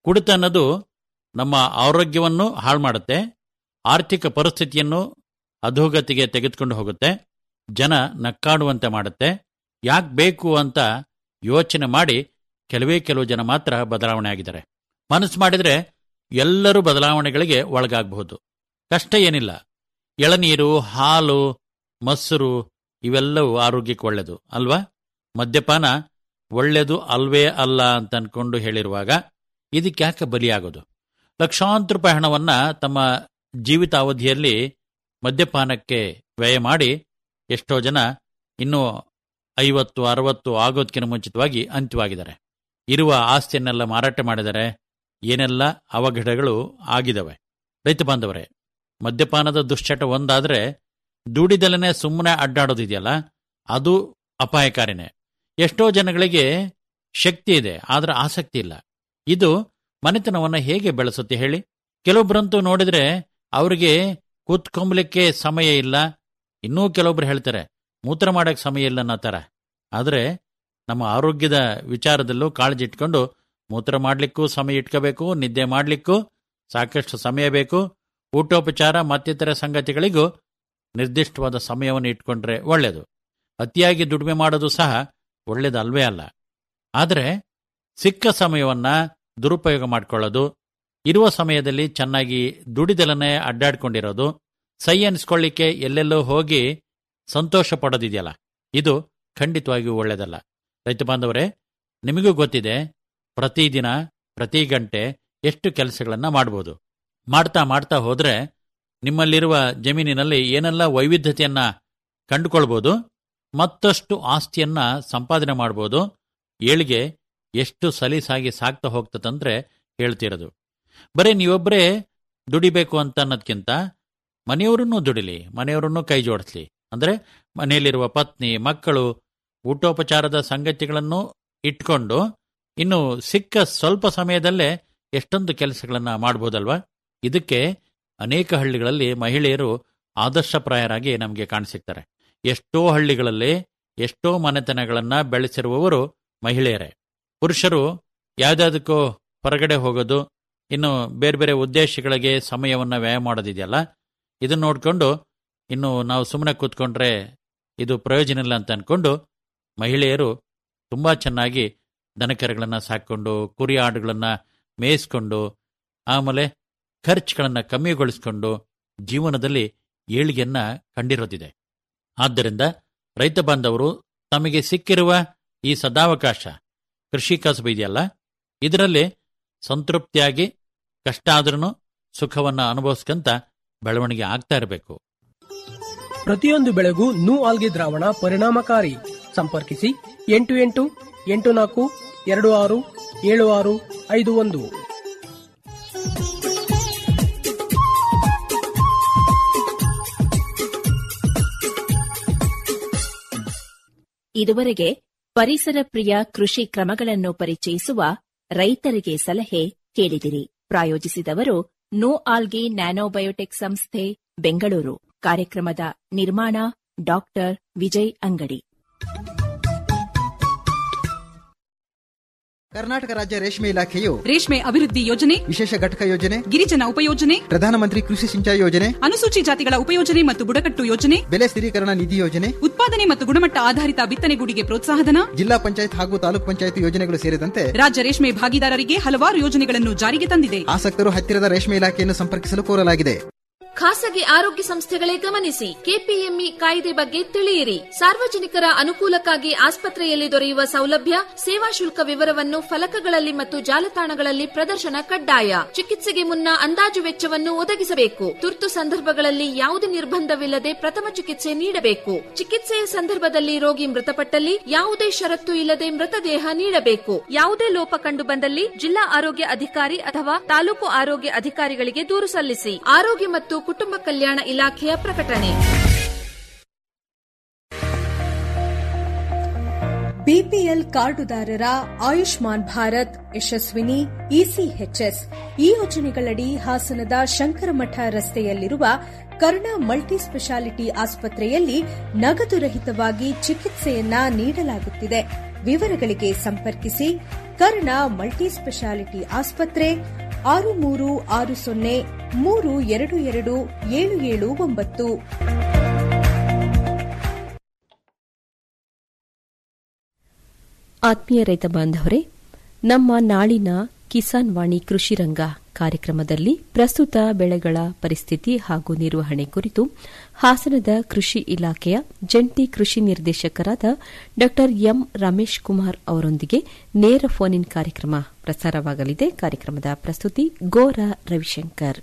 ಕುಡಿತ ಅನ್ನೋದು ನಮ್ಮ ಆರೋಗ್ಯವನ್ನು ಹಾಳು ಮಾಡುತ್ತೆ ಆರ್ಥಿಕ ಪರಿಸ್ಥಿತಿಯನ್ನು ಅಧೋಗತಿಗೆ ತೆಗೆದುಕೊಂಡು ಹೋಗುತ್ತೆ ಜನ ನಕ್ಕಾಡುವಂತೆ ಮಾಡುತ್ತೆ ಯಾಕೆ ಬೇಕು ಅಂತ ಯೋಚನೆ ಮಾಡಿ ಕೆಲವೇ ಕೆಲವು ಜನ ಮಾತ್ರ ಬದಲಾವಣೆ ಆಗಿದ್ದಾರೆ ಮನಸ್ಸು ಮಾಡಿದರೆ ಎಲ್ಲರೂ ಬದಲಾವಣೆಗಳಿಗೆ ಒಳಗಾಗಬಹುದು ಕಷ್ಟ ಏನಿಲ್ಲ ಎಳನೀರು ಹಾಲು ಮೊಸರು ಇವೆಲ್ಲವೂ ಆರೋಗ್ಯಕ್ಕೆ ಒಳ್ಳೆಯದು ಅಲ್ವಾ ಮದ್ಯಪಾನ ಒಳ್ಳೆಯದು ಅಲ್ವೇ ಅಲ್ಲ ಅಂತ ಅನ್ಕೊಂಡು ಹೇಳಿರುವಾಗ ಇದಕ್ಕೆ ಯಾಕೆ ಬಲಿಯಾಗೋದು ಲಕ್ಷಾಂತರ ರೂಪಾಯಿ ಹಣವನ್ನ ತಮ್ಮ ಜೀವಿತಾವಧಿಯಲ್ಲಿ ಮದ್ಯಪಾನಕ್ಕೆ ವ್ಯಯ ಮಾಡಿ ಎಷ್ಟೋ ಜನ ಇನ್ನೂ ಐವತ್ತು ಅರವತ್ತು ಆಗೋದಕ್ಕಿಂತ ಮುಂಚಿತವಾಗಿ ಅಂತ್ಯವಾಗಿದ್ದಾರೆ ಇರುವ ಆಸ್ತಿಯನ್ನೆಲ್ಲ ಮಾರಾಟ ಮಾಡಿದರೆ ಏನೆಲ್ಲ ಅವಘಡಗಳು ಆಗಿದವೆ ರೈತ ಬಾಂಧವರೇ ಮದ್ಯಪಾನದ ದುಶ್ಚಟ ಒಂದಾದ್ರೆ ದುಡಿದಲನೆ ಸುಮ್ಮನೆ ಅಡ್ಡಾಡೋದಿದೆಯಲ್ಲ ಅದು ಅಪಾಯಕಾರಿನೇ ಎಷ್ಟೋ ಜನಗಳಿಗೆ ಶಕ್ತಿ ಇದೆ ಆದ್ರೆ ಆಸಕ್ತಿ ಇಲ್ಲ ಇದು ಮನೆತನವನ್ನ ಹೇಗೆ ಬೆಳೆಸುತ್ತೆ ಹೇಳಿ ಕೆಲವೊಬ್ಬರಂತೂ ನೋಡಿದ್ರೆ ಅವರಿಗೆ ಕೂತ್ಕೊಂಬಲಿಕ್ಕೆ ಸಮಯ ಇಲ್ಲ ಇನ್ನೂ ಕೆಲವೊಬ್ರು ಹೇಳ್ತಾರೆ ಮೂತ್ರ ಮಾಡಕ್ಕೆ ಸಮಯ ಇಲ್ಲ ಅನ್ನೋ ಥರ ಆದರೆ ನಮ್ಮ ಆರೋಗ್ಯದ ವಿಚಾರದಲ್ಲೂ ಕಾಳಜಿ ಇಟ್ಕೊಂಡು ಮೂತ್ರ ಮಾಡಲಿಕ್ಕೂ ಸಮಯ ಇಟ್ಕೋಬೇಕು ನಿದ್ದೆ ಮಾಡಲಿಕ್ಕೂ ಸಾಕಷ್ಟು ಸಮಯ ಬೇಕು ಊಟೋಪಚಾರ ಮತ್ತಿತರ ಸಂಗತಿಗಳಿಗೂ ನಿರ್ದಿಷ್ಟವಾದ ಸಮಯವನ್ನು ಇಟ್ಕೊಂಡ್ರೆ ಒಳ್ಳೆಯದು ಅತಿಯಾಗಿ ದುಡಿಮೆ ಮಾಡೋದು ಸಹ ಒಳ್ಳೆಯದಲ್ವೇ ಅಲ್ಲ ಆದರೆ ಸಿಕ್ಕ ಸಮಯವನ್ನ ದುರುಪಯೋಗ ಮಾಡಿಕೊಳ್ಳೋದು ಇರುವ ಸಮಯದಲ್ಲಿ ಚೆನ್ನಾಗಿ ದುಡಿದಲನೆ ಅಡ್ಡಾಡ್ಕೊಂಡಿರೋದು ಸೈ ಅನಿಸ್ಕೊಳ್ಳಿಕ್ಕೆ ಎಲ್ಲೆಲ್ಲೋ ಹೋಗಿ ಸಂತೋಷ ಪಡೋದಿದೆಯಲ್ಲ ಇದು ಖಂಡಿತವಾಗಿಯೂ ಒಳ್ಳೆಯದಲ್ಲ ರೈತ ಬಾಂಧವರೇ ನಿಮಗೂ ಗೊತ್ತಿದೆ ಪ್ರತಿದಿನ ಪ್ರತಿ ಗಂಟೆ ಎಷ್ಟು ಕೆಲಸಗಳನ್ನ ಮಾಡ್ಬೋದು ಮಾಡ್ತಾ ಮಾಡ್ತಾ ಹೋದ್ರೆ ನಿಮ್ಮಲ್ಲಿರುವ ಜಮೀನಿನಲ್ಲಿ ಏನೆಲ್ಲ ವೈವಿಧ್ಯತೆಯನ್ನ ಕಂಡುಕೊಳ್ಬೋದು ಮತ್ತಷ್ಟು ಆಸ್ತಿಯನ್ನ ಸಂಪಾದನೆ ಮಾಡ್ಬೋದು ಏಳಿಗೆ ಎಷ್ಟು ಸಲೀಸಾಗಿ ಸಾಗ್ತಾ ಹೋಗ್ತದಂದ್ರೆ ಹೇಳ್ತಿರೋದು ಬರೀ ನೀವೊಬ್ಬರೇ ದುಡಿಬೇಕು ಅಂತ ಅನ್ನೋದ್ಕಿಂತ ಮನೆಯವರನ್ನೂ ದುಡಿಲಿ ಮನೆಯವರನ್ನೂ ಕೈ ಜೋಡಿಸ್ಲಿ ಅಂದ್ರೆ ಮನೆಯಲ್ಲಿರುವ ಪತ್ನಿ ಮಕ್ಕಳು ಊಟೋಪಚಾರದ ಸಂಗತಿಗಳನ್ನು ಇಟ್ಕೊಂಡು ಇನ್ನು ಸಿಕ್ಕ ಸ್ವಲ್ಪ ಸಮಯದಲ್ಲೇ ಎಷ್ಟೊಂದು ಕೆಲಸಗಳನ್ನ ಮಾಡ್ಬೋದಲ್ವಾ ಇದಕ್ಕೆ ಅನೇಕ ಹಳ್ಳಿಗಳಲ್ಲಿ ಮಹಿಳೆಯರು ಆದರ್ಶಪ್ರಾಯರಾಗಿ ನಮಗೆ ಕಾಣಸಿಗ್ತಾರೆ ಎಷ್ಟೋ ಹಳ್ಳಿಗಳಲ್ಲಿ ಎಷ್ಟೋ ಮನೆತನಗಳನ್ನ ಬೆಳೆಸಿರುವವರು ಮಹಿಳೆಯರೇ ಪುರುಷರು ಯಾವ್ದಾದಕ್ಕೋ ಹೊರಗಡೆ ಹೋಗೋದು ಇನ್ನು ಬೇರೆ ಬೇರೆ ಉದ್ದೇಶಗಳಿಗೆ ಸಮಯವನ್ನ ವ್ಯಯ ಮಾಡೋದಿದೆಯಲ್ಲ ಇದನ್ನ ನೋಡ್ಕೊಂಡು ಇನ್ನು ನಾವು ಸುಮ್ಮನೆ ಕೂತ್ಕೊಂಡ್ರೆ ಇದು ಪ್ರಯೋಜನ ಇಲ್ಲ ಅಂತ ಅನ್ಕೊಂಡು ಮಹಿಳೆಯರು ತುಂಬಾ ಚೆನ್ನಾಗಿ ದನಕರುಗಳನ್ನ ಸಾಕೊಂಡು ಕುರಿ ಆಡುಗಳನ್ನ ಮೇಯಿಸ್ಕೊಂಡು ಆಮೇಲೆ ಖರ್ಚುಗಳನ್ನ ಕಮ್ಮಿಗೊಳಿಸ್ಕೊಂಡು ಜೀವನದಲ್ಲಿ ಏಳಿಗೆಯನ್ನ ಕಂಡಿರೋದಿದೆ ಆದ್ದರಿಂದ ರೈತ ಬಾಂಧವರು ತಮಗೆ ಸಿಕ್ಕಿರುವ ಈ ಸದಾವಕಾಶ ಕೃಷಿ ಕಸಬು ಇದೆಯಲ್ಲ ಇದರಲ್ಲಿ ಸಂತೃಪ್ತಿಯಾಗಿ ಕಷ್ಟ ಆದ್ರೂ ಸುಖವನ್ನ ಅನುಭವಿಸ್ಕಂತ ಬೆಳವಣಿಗೆ ಆಗ್ತಾ ಇರಬೇಕು ಪ್ರತಿಯೊಂದು ಬೆಳೆಗೂ ನೂ ಆಲ್ಗೆ ದ್ರಾವಣ ಪರಿಣಾಮಕಾರಿ ಸಂಪರ್ಕಿಸಿ ಎಂಟು ಎಂಟು ಎಂಟು ನಾಲ್ಕು ಎರಡು ಆರು ಏಳು ಆರು ಐದು ಒಂದು ಇದುವರೆಗೆ ಪರಿಸರ ಪ್ರಿಯ ಕೃಷಿ ಕ್ರಮಗಳನ್ನು ಪರಿಚಯಿಸುವ ರೈತರಿಗೆ ಸಲಹೆ ಕೇಳಿದಿರಿ ಪ್ರಾಯೋಜಿಸಿದವರು ನೋ ಆಲ್ಗಿ ನ್ಯಾನೋಬಯೋಟೆಕ್ ಸಂಸ್ಥೆ ಬೆಂಗಳೂರು ಕಾರ್ಯಕ್ರಮದ ನಿರ್ಮಾಣ ಡಾಕ್ಟರ್ ವಿಜಯ್ ಅಂಗಡಿ ಕರ್ನಾಟಕ ರಾಜ್ಯ ರೇಷ್ಮೆ ಇಲಾಖೆಯು ರೇಷ್ಮೆ ಅಭಿವೃದ್ಧಿ ಯೋಜನೆ ವಿಶೇಷ ಘಟಕ ಯೋಜನೆ ಗಿರಿಜನ ಉಪಯೋಜನೆ ಪ್ರಧಾನಮಂತ್ರಿ ಕೃಷಿ ಸಿಂಚಾಯಿ ಯೋಜನೆ ಅನುಸೂಚಿ ಜಾತಿಗಳ ಉಪಯೋಜನೆ ಮತ್ತು ಬುಡಕಟ್ಟು ಯೋಜನೆ ಬೆಲೆ ಸ್ಥಿರೀಕರಣ ನಿಧಿ ಯೋಜನೆ ಉತ್ಪಾದನೆ ಮತ್ತು ಗುಣಮಟ್ಟ ಆಧಾರಿತ ಬಿತ್ತನೆಗೂಡಿಗೆ ಪ್ರೋತ್ಸಾಹಧನ ಜಿಲ್ಲಾ ಪಂಚಾಯತ್ ಹಾಗೂ ತಾಲೂಕ್ ಪಂಚಾಯತ್ ಯೋಜನೆಗಳು ಸೇರಿದಂತೆ ರಾಜ್ಯ ರೇಷ್ಮೆ ಭಾಗಿದಾರರಿಗೆ ಹಲವಾರು ಯೋಜನೆಗಳನ್ನು ಜಾರಿಗೆ ತಂದಿದೆ ಆಸಕ್ತರು ಹತ್ತಿರದ ರೇಷ್ಮೆ ಇಲಾಖೆಯನ್ನು ಸಂಪರ್ಕಿಸಲು ಕೋರಲಾಗಿದೆ ಖಾಸಗಿ ಆರೋಗ್ಯ ಸಂಸ್ಥೆಗಳೇ ಗಮನಿಸಿ ಕೆಪಿಎಂಇ ಕಾಯ್ದೆ ಬಗ್ಗೆ ತಿಳಿಯಿರಿ ಸಾರ್ವಜನಿಕರ ಅನುಕೂಲಕ್ಕಾಗಿ ಆಸ್ಪತ್ರೆಯಲ್ಲಿ ದೊರೆಯುವ ಸೌಲಭ್ಯ ಸೇವಾ ಶುಲ್ಕ ವಿವರವನ್ನು ಫಲಕಗಳಲ್ಲಿ ಮತ್ತು ಜಾಲತಾಣಗಳಲ್ಲಿ ಪ್ರದರ್ಶನ ಕಡ್ಡಾಯ ಚಿಕಿತ್ಸೆಗೆ ಮುನ್ನ ಅಂದಾಜು ವೆಚ್ಚವನ್ನು ಒದಗಿಸಬೇಕು ತುರ್ತು ಸಂದರ್ಭಗಳಲ್ಲಿ ಯಾವುದೇ ನಿರ್ಬಂಧವಿಲ್ಲದೆ ಪ್ರಥಮ ಚಿಕಿತ್ಸೆ ನೀಡಬೇಕು ಚಿಕಿತ್ಸೆಯ ಸಂದರ್ಭದಲ್ಲಿ ರೋಗಿ ಮೃತಪಟ್ಟಲ್ಲಿ ಯಾವುದೇ ಷರತ್ತು ಇಲ್ಲದೆ ಮೃತದೇಹ ನೀಡಬೇಕು ಯಾವುದೇ ಲೋಪ ಕಂಡು ಬಂದಲ್ಲಿ ಜಿಲ್ಲಾ ಆರೋಗ್ಯ ಅಧಿಕಾರಿ ಅಥವಾ ತಾಲೂಕು ಆರೋಗ್ಯ ಅಧಿಕಾರಿಗಳಿಗೆ ದೂರು ಸಲ್ಲಿಸಿ ಆರೋಗ್ಯ ಮತ್ತು ಕುಟುಂಬ ಕಲ್ಯಾಣ ಇಲಾಖೆಯ ಪ್ರಕಟಣೆ ಬಿಪಿಎಲ್ ಕಾರ್ಡುದಾರರ ಆಯುಷ್ಮಾನ್ ಭಾರತ್ ಯಶಸ್ವಿನಿ ಇಸಿಎಚ್ಎಸ್ ಈ ಯೋಜನೆಗಳಡಿ ಹಾಸನದ ಶಂಕರಮಠ ರಸ್ತೆಯಲ್ಲಿರುವ ಕರ್ಣ ಮಲ್ಟಿ ಸ್ಪೆಷಾಲಿಟಿ ಆಸ್ಪತ್ರೆಯಲ್ಲಿ ನಗದು ರಹಿತವಾಗಿ ಚಿಕಿತ್ಸೆಯನ್ನ ನೀಡಲಾಗುತ್ತಿದೆ ವಿವರಗಳಿಗೆ ಸಂಪರ್ಕಿಸಿ ಕರ್ಣ ಮಲ್ಟಿ ಸ್ಪೆಷಾಲಿಟಿ ಆಸ್ಪತ್ರೆ ಆರು ಮೂರು ಆರು ಸೊನ್ನೆ ಮೂರು ಎರಡು ಎರಡು ಏಳು ಏಳು ಒಂಬತ್ತು ಆತ್ಮೀಯ ರೈತ ಬಾಂಧವರೇ ನಮ್ಮ ನಾಳಿನ ಕಿಸಾನ್ ವಾಣಿ ಕೃಷಿ ರಂಗ ಕಾರ್ಯಕ್ರಮದಲ್ಲಿ ಪ್ರಸ್ತುತ ಬೆಳೆಗಳ ಪರಿಸ್ಥಿತಿ ಹಾಗೂ ನಿರ್ವಹಣೆ ಕುರಿತು ಹಾಸನದ ಕೃಷಿ ಇಲಾಖೆಯ ಜಂಟಿ ಕೃಷಿ ನಿರ್ದೇಶಕರಾದ ಡಾ ಎಂ ರಮೇಶ್ ಕುಮಾರ್ ಅವರೊಂದಿಗೆ ನೇರ ಫೋನ್ ಇನ್ ಕಾರ್ಯಕ್ರಮ ಪ್ರಸಾರವಾಗಲಿದೆ ಕಾರ್ಯಕ್ರಮದ ಪ್ರಸ್ತುತಿ ಗೋರ ರವಿಶಂಕರ್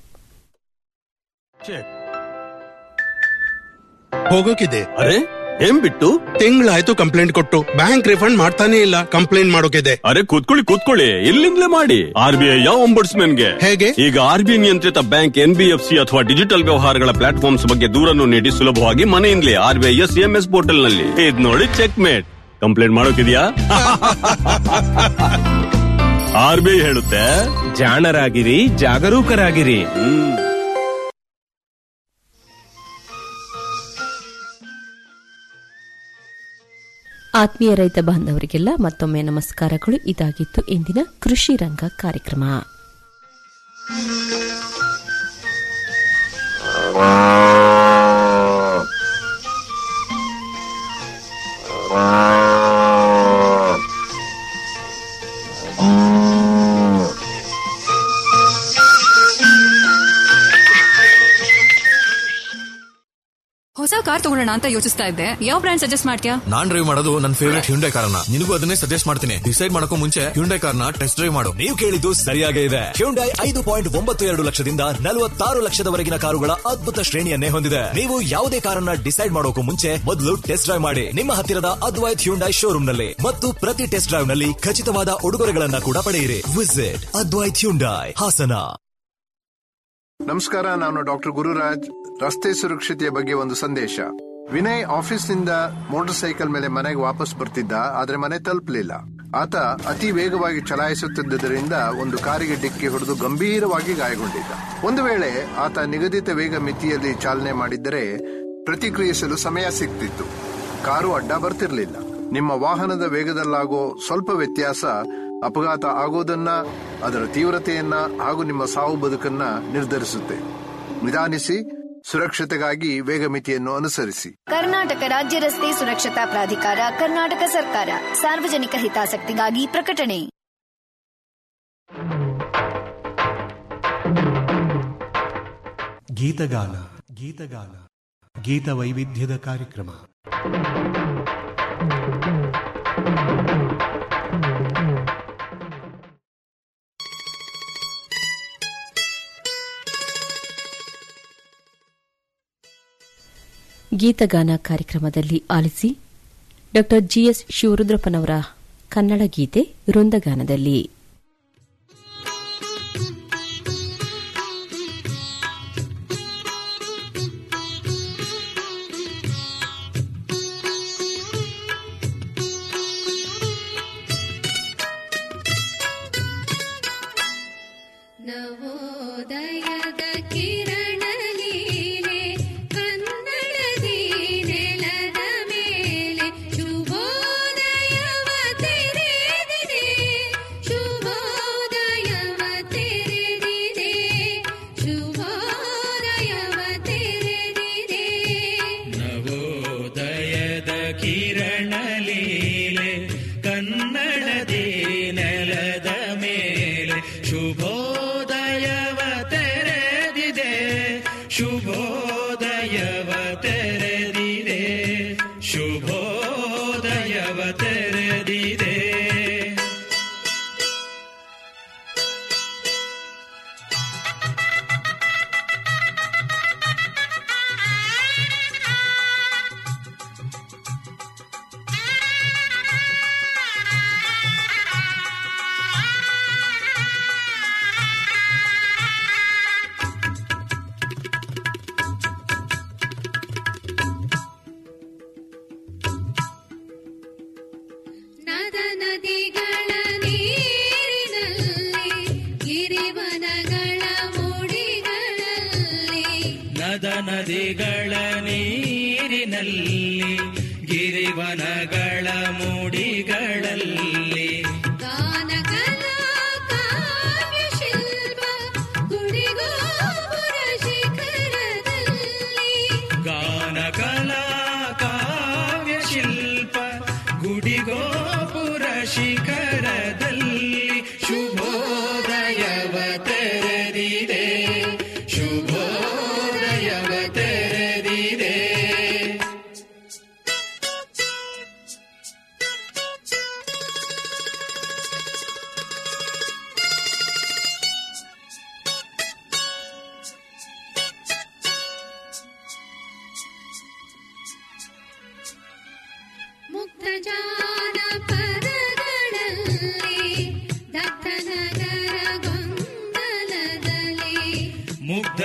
ಹೋಗೋಕಿದೆ ಅರೆ ಏನ್ ಬಿಟ್ಟು ತಿಂಗಳಾಯ್ತು ಕಂಪ್ಲೇಂಟ್ ಕೊಟ್ಟು ಬ್ಯಾಂಕ್ ರಿಫಂಡ್ ಮಾಡ್ತಾನೆ ಇಲ್ಲ ಕಂಪ್ಲೇಂಟ್ ಮಾಡೋಕಿದೆ ಅರೆ ಕೂತ್ಕೊಳ್ಳಿ ಕೂತ್ಕೊಳ್ಳಿ ಇಲ್ಲಿಂದಲೇ ಮಾಡಿ ಆರ್ ಬಿ ಐ ಗೆ ಹೇಗೆ ಈಗ ಆರ್ ಬಿ ಐ ನಿಯಂತ್ರಿತ bank N B F C ಅಥವಾ ಡಿಜಿಟಲ್ ವ್ಯವಹಾರಗಳ ಪ್ಲಾಟ್ಫಾರ್ಮ್ಸ್ ಬಗ್ಗೆ ದೂರನ್ನು ನೀಡಿ ಸುಲಭವಾಗಿ ಮನೆಯಿಂದಲೇ R B I S M S portal ನಲ್ಲಿ ಇದ್ ನೋಡಿ ಚೆಕ್ ಮೇಟ್ ಕಂಪ್ಲೇಂಟ್ ಮಾಡೋಕಿದ್ಯಾ ಆರ್ ಬಿ ಐ ಹೇಳುತ್ತೆ ಜಾಣರಾಗಿರಿ ಜಾಗರೂಕರಾಗಿರಿ ಆತ್ಮೀಯ ರೈತ ಬಾಂಧವರಿಗೆಲ್ಲ ಮತ್ತೊಮ್ಮೆ ನಮಸ್ಕಾರಗಳು ಇದಾಗಿತ್ತು ಇಂದಿನ ಕೃಷಿ ರಂಗ ಕಾರ್ಯಕ್ರಮ ಹೊಸ ಕಾರ್ ತಗೊಳ್ಳೋಣ ಅಂತ ಯೋಚಿಸ್ತಾ ಇದ್ದೆ ಯಾವ ಬ್ರ್ಯಾಂಡ್ ಸಜೆಸ್ಟ್ ಮಾಡ್ತೀಯಾ ನಾನ್ ಡ್ರೈವ್ ಮಾಡೋದು ನನ್ನ ಫೇವರೇಟ್ ಹ್ಯುಂಡೈ ಕಾರ್ನ ನಿನಗೂ ಅದನ್ನೇ ಸಜೆಸ್ಟ್ ಮಾಡ್ತೀನಿ ಡಿಸೈಡ್ ಮಾಡಕ್ಕೂ ಮುಂಚೆ ಹ್ಯುಂಡೈ ಕಾರ್ನ ಟೆಸ್ಟ್ ಡ್ರೈವ್ ಮಾಡು ನೀವು ಕೇಳಿದ್ದು ಸರಿಯಾಗೇ ಇದೆ ಹ್ಯುಂಡೈ ಐದು ಪಾಯಿಂಟ್ ಒಂಬತ್ತು ಎರಡು ಲಕ್ಷದಿಂದ ನಲವತ್ತಾರು ಲಕ್ಷದವರೆಗಿನ ಕಾರುಗಳ ಅದ್ಭುತ ಶ್ರೇಣಿಯನ್ನೇ ಹೊಂದಿದೆ ನೀವು ಯಾವುದೇ ಕಾರನ್ನ ಡಿಸೈಡ್ ಮಾಡೋಕು ಮುಂಚೆ ಮೊದಲು ಟೆಸ್ಟ್ ಡ್ರೈವ್ ಮಾಡಿ ನಿಮ್ಮ ಹತ್ತಿರದ ಅದ್ವೈತ್ ಹ್ಯುಂಡೈ ಶೋರೂಮ್ ನಲ್ಲಿ ಮತ್ತು ಪ್ರತಿ ಟೆಸ್ಟ್ ಡ್ರೈವ್ ನಲ್ಲಿ ಖಚಿತವಾದ ಉಡುಗೊರೆಗಳನ್ನ ಕೂಡ ಪಡೆಯಿರಿ ವಿಸಿಟ್ ಅದ್ವೈತ್ ಹ್ಯುಂಡೈ ಹಾಸನ ನಮಸ್ಕಾರ ನಾನು ಡಾಕ್ಟರ್ ಗುರುರಾಜ್ ರಸ್ತೆ ಸುರಕ್ಷತೆಯ ಬಗ್ಗೆ ಒಂದು ಸಂದೇಶ ವಿನಯ್ ಆಫೀಸ್ನಿಂದ ಮೋಟಾರ್ ಸೈಕಲ್ ಮೇಲೆ ಮನೆಗೆ ವಾಪಸ್ ಬರ್ತಿದ್ದ ಆದ್ರೆ ಮನೆ ತಲುಪಲಿಲ್ಲ ಆತ ಅತಿ ವೇಗವಾಗಿ ಚಲಾಯಿಸುತ್ತಿದ್ದರಿಂದ ಒಂದು ಕಾರಿಗೆ ಡಿಕ್ಕಿ ಹೊಡೆದು ಗಂಭೀರವಾಗಿ ಗಾಯಗೊಂಡಿದ್ದ ಒಂದು ವೇಳೆ ಆತ ನಿಗದಿತ ವೇಗ ಮಿತಿಯಲ್ಲಿ ಚಾಲನೆ ಮಾಡಿದ್ದರೆ ಪ್ರತಿಕ್ರಿಯಿಸಲು ಸಮಯ ಸಿಗ್ತಿತ್ತು ಕಾರು ಅಡ್ಡ ಬರ್ತಿರ್ಲಿಲ್ಲ ನಿಮ್ಮ ವಾಹನದ ವೇಗದಲ್ಲಾಗೋ ಸ್ವಲ್ಪ ವ್ಯತ್ಯಾಸ ಅಪಘಾತ ಆಗೋದನ್ನ ಅದರ ತೀವ್ರತೆಯನ್ನ ಹಾಗೂ ನಿಮ್ಮ ಸಾವು ಬದುಕನ್ನ ನಿರ್ಧರಿಸುತ್ತೆ ನಿಧಾನಿಸಿ ಸುರಕ್ಷತೆಗಾಗಿ ವೇಗ ಮಿತಿಯನ್ನು ಅನುಸರಿಸಿ ಕರ್ನಾಟಕ ರಾಜ್ಯ ರಸ್ತೆ ಸುರಕ್ಷತಾ ಪ್ರಾಧಿಕಾರ ಕರ್ನಾಟಕ ಸರ್ಕಾರ ಸಾರ್ವಜನಿಕ ಹಿತಾಸಕ್ತಿಗಾಗಿ ಪ್ರಕಟಣೆ ಗೀತಗಾನ ಗೀತಗಾನ ಗೀತ ವೈವಿಧ್ಯದ ಕಾರ್ಯಕ್ರಮ ಗೀತಗಾನ ಕಾರ್ಯಕ್ರಮದಲ್ಲಿ ಆಲಿಸಿ ಡಾ ಜಿಎಸ್ ಶಿವರುದ್ರಪ್ಪನವರ ಕನ್ನಡ ಗೀತೆ ವೃಂದಗಾನದಲ್ಲಿ ನವೋದಯದ ಕಿರಣ ಲೀಲೆ ಕನ್ನಡದಿ ನೆಲದ ಮೇಲೆ ಶುಭೋದಯವ ತೆರೆದಿದೆ ಶುಭೋದಯವ ತೆರೆದಿದೆ ಶುಭೋದಯವ ತೆರೆದಿದೆ ನವೋದಯದ ಕಿರಣ ಲೀಲೆ ಕನ್ನಡದಿ ನೆಲದ ಮೇಲೆ ಶುಭೋದಯವ ತೆರೆದಿದೆ ಶುಭೋದಯವ ತೆರೆದಿದೆ ಶುಭೋದಯವ ತೆರೆದಿದೆ ನದ ನದಿಗಳ ನೀರಿನಲ್ಲಿ ಗಿರಿವನಗಳ ಮೂಡಿಗಳಲ್ಲಿ ನದ ನದಿಗಳ ನೀರಿನಲ್ಲಿ ಗಿರಿವನಗಳ ಮೂಡಿಗಳಲ್ಲಿ ಗಾನ ಮುಗ್ಧ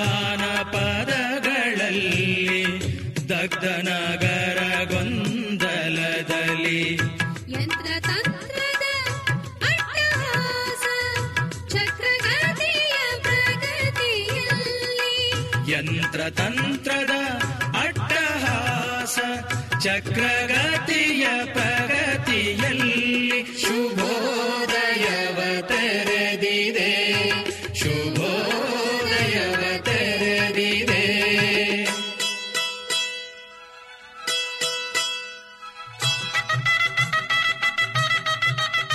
ಜಾನಪದಗಳಲ್ಲಿ ದಗ್ಧ ನಗರ ಗೊಂದಲದಲ್ಲಿ ಯಂತ್ರ ತಂತ್ರದ ಅಟ್ಟಹಾಸ ಚಕ್ರಗತಿಯ ಪ್ರಗತಿಯಲ್ಲಿ ಯಂತ್ರ ತಂತ್ರದ ಅಟ್ಟಹಾಸ ಚಕ್ರಗ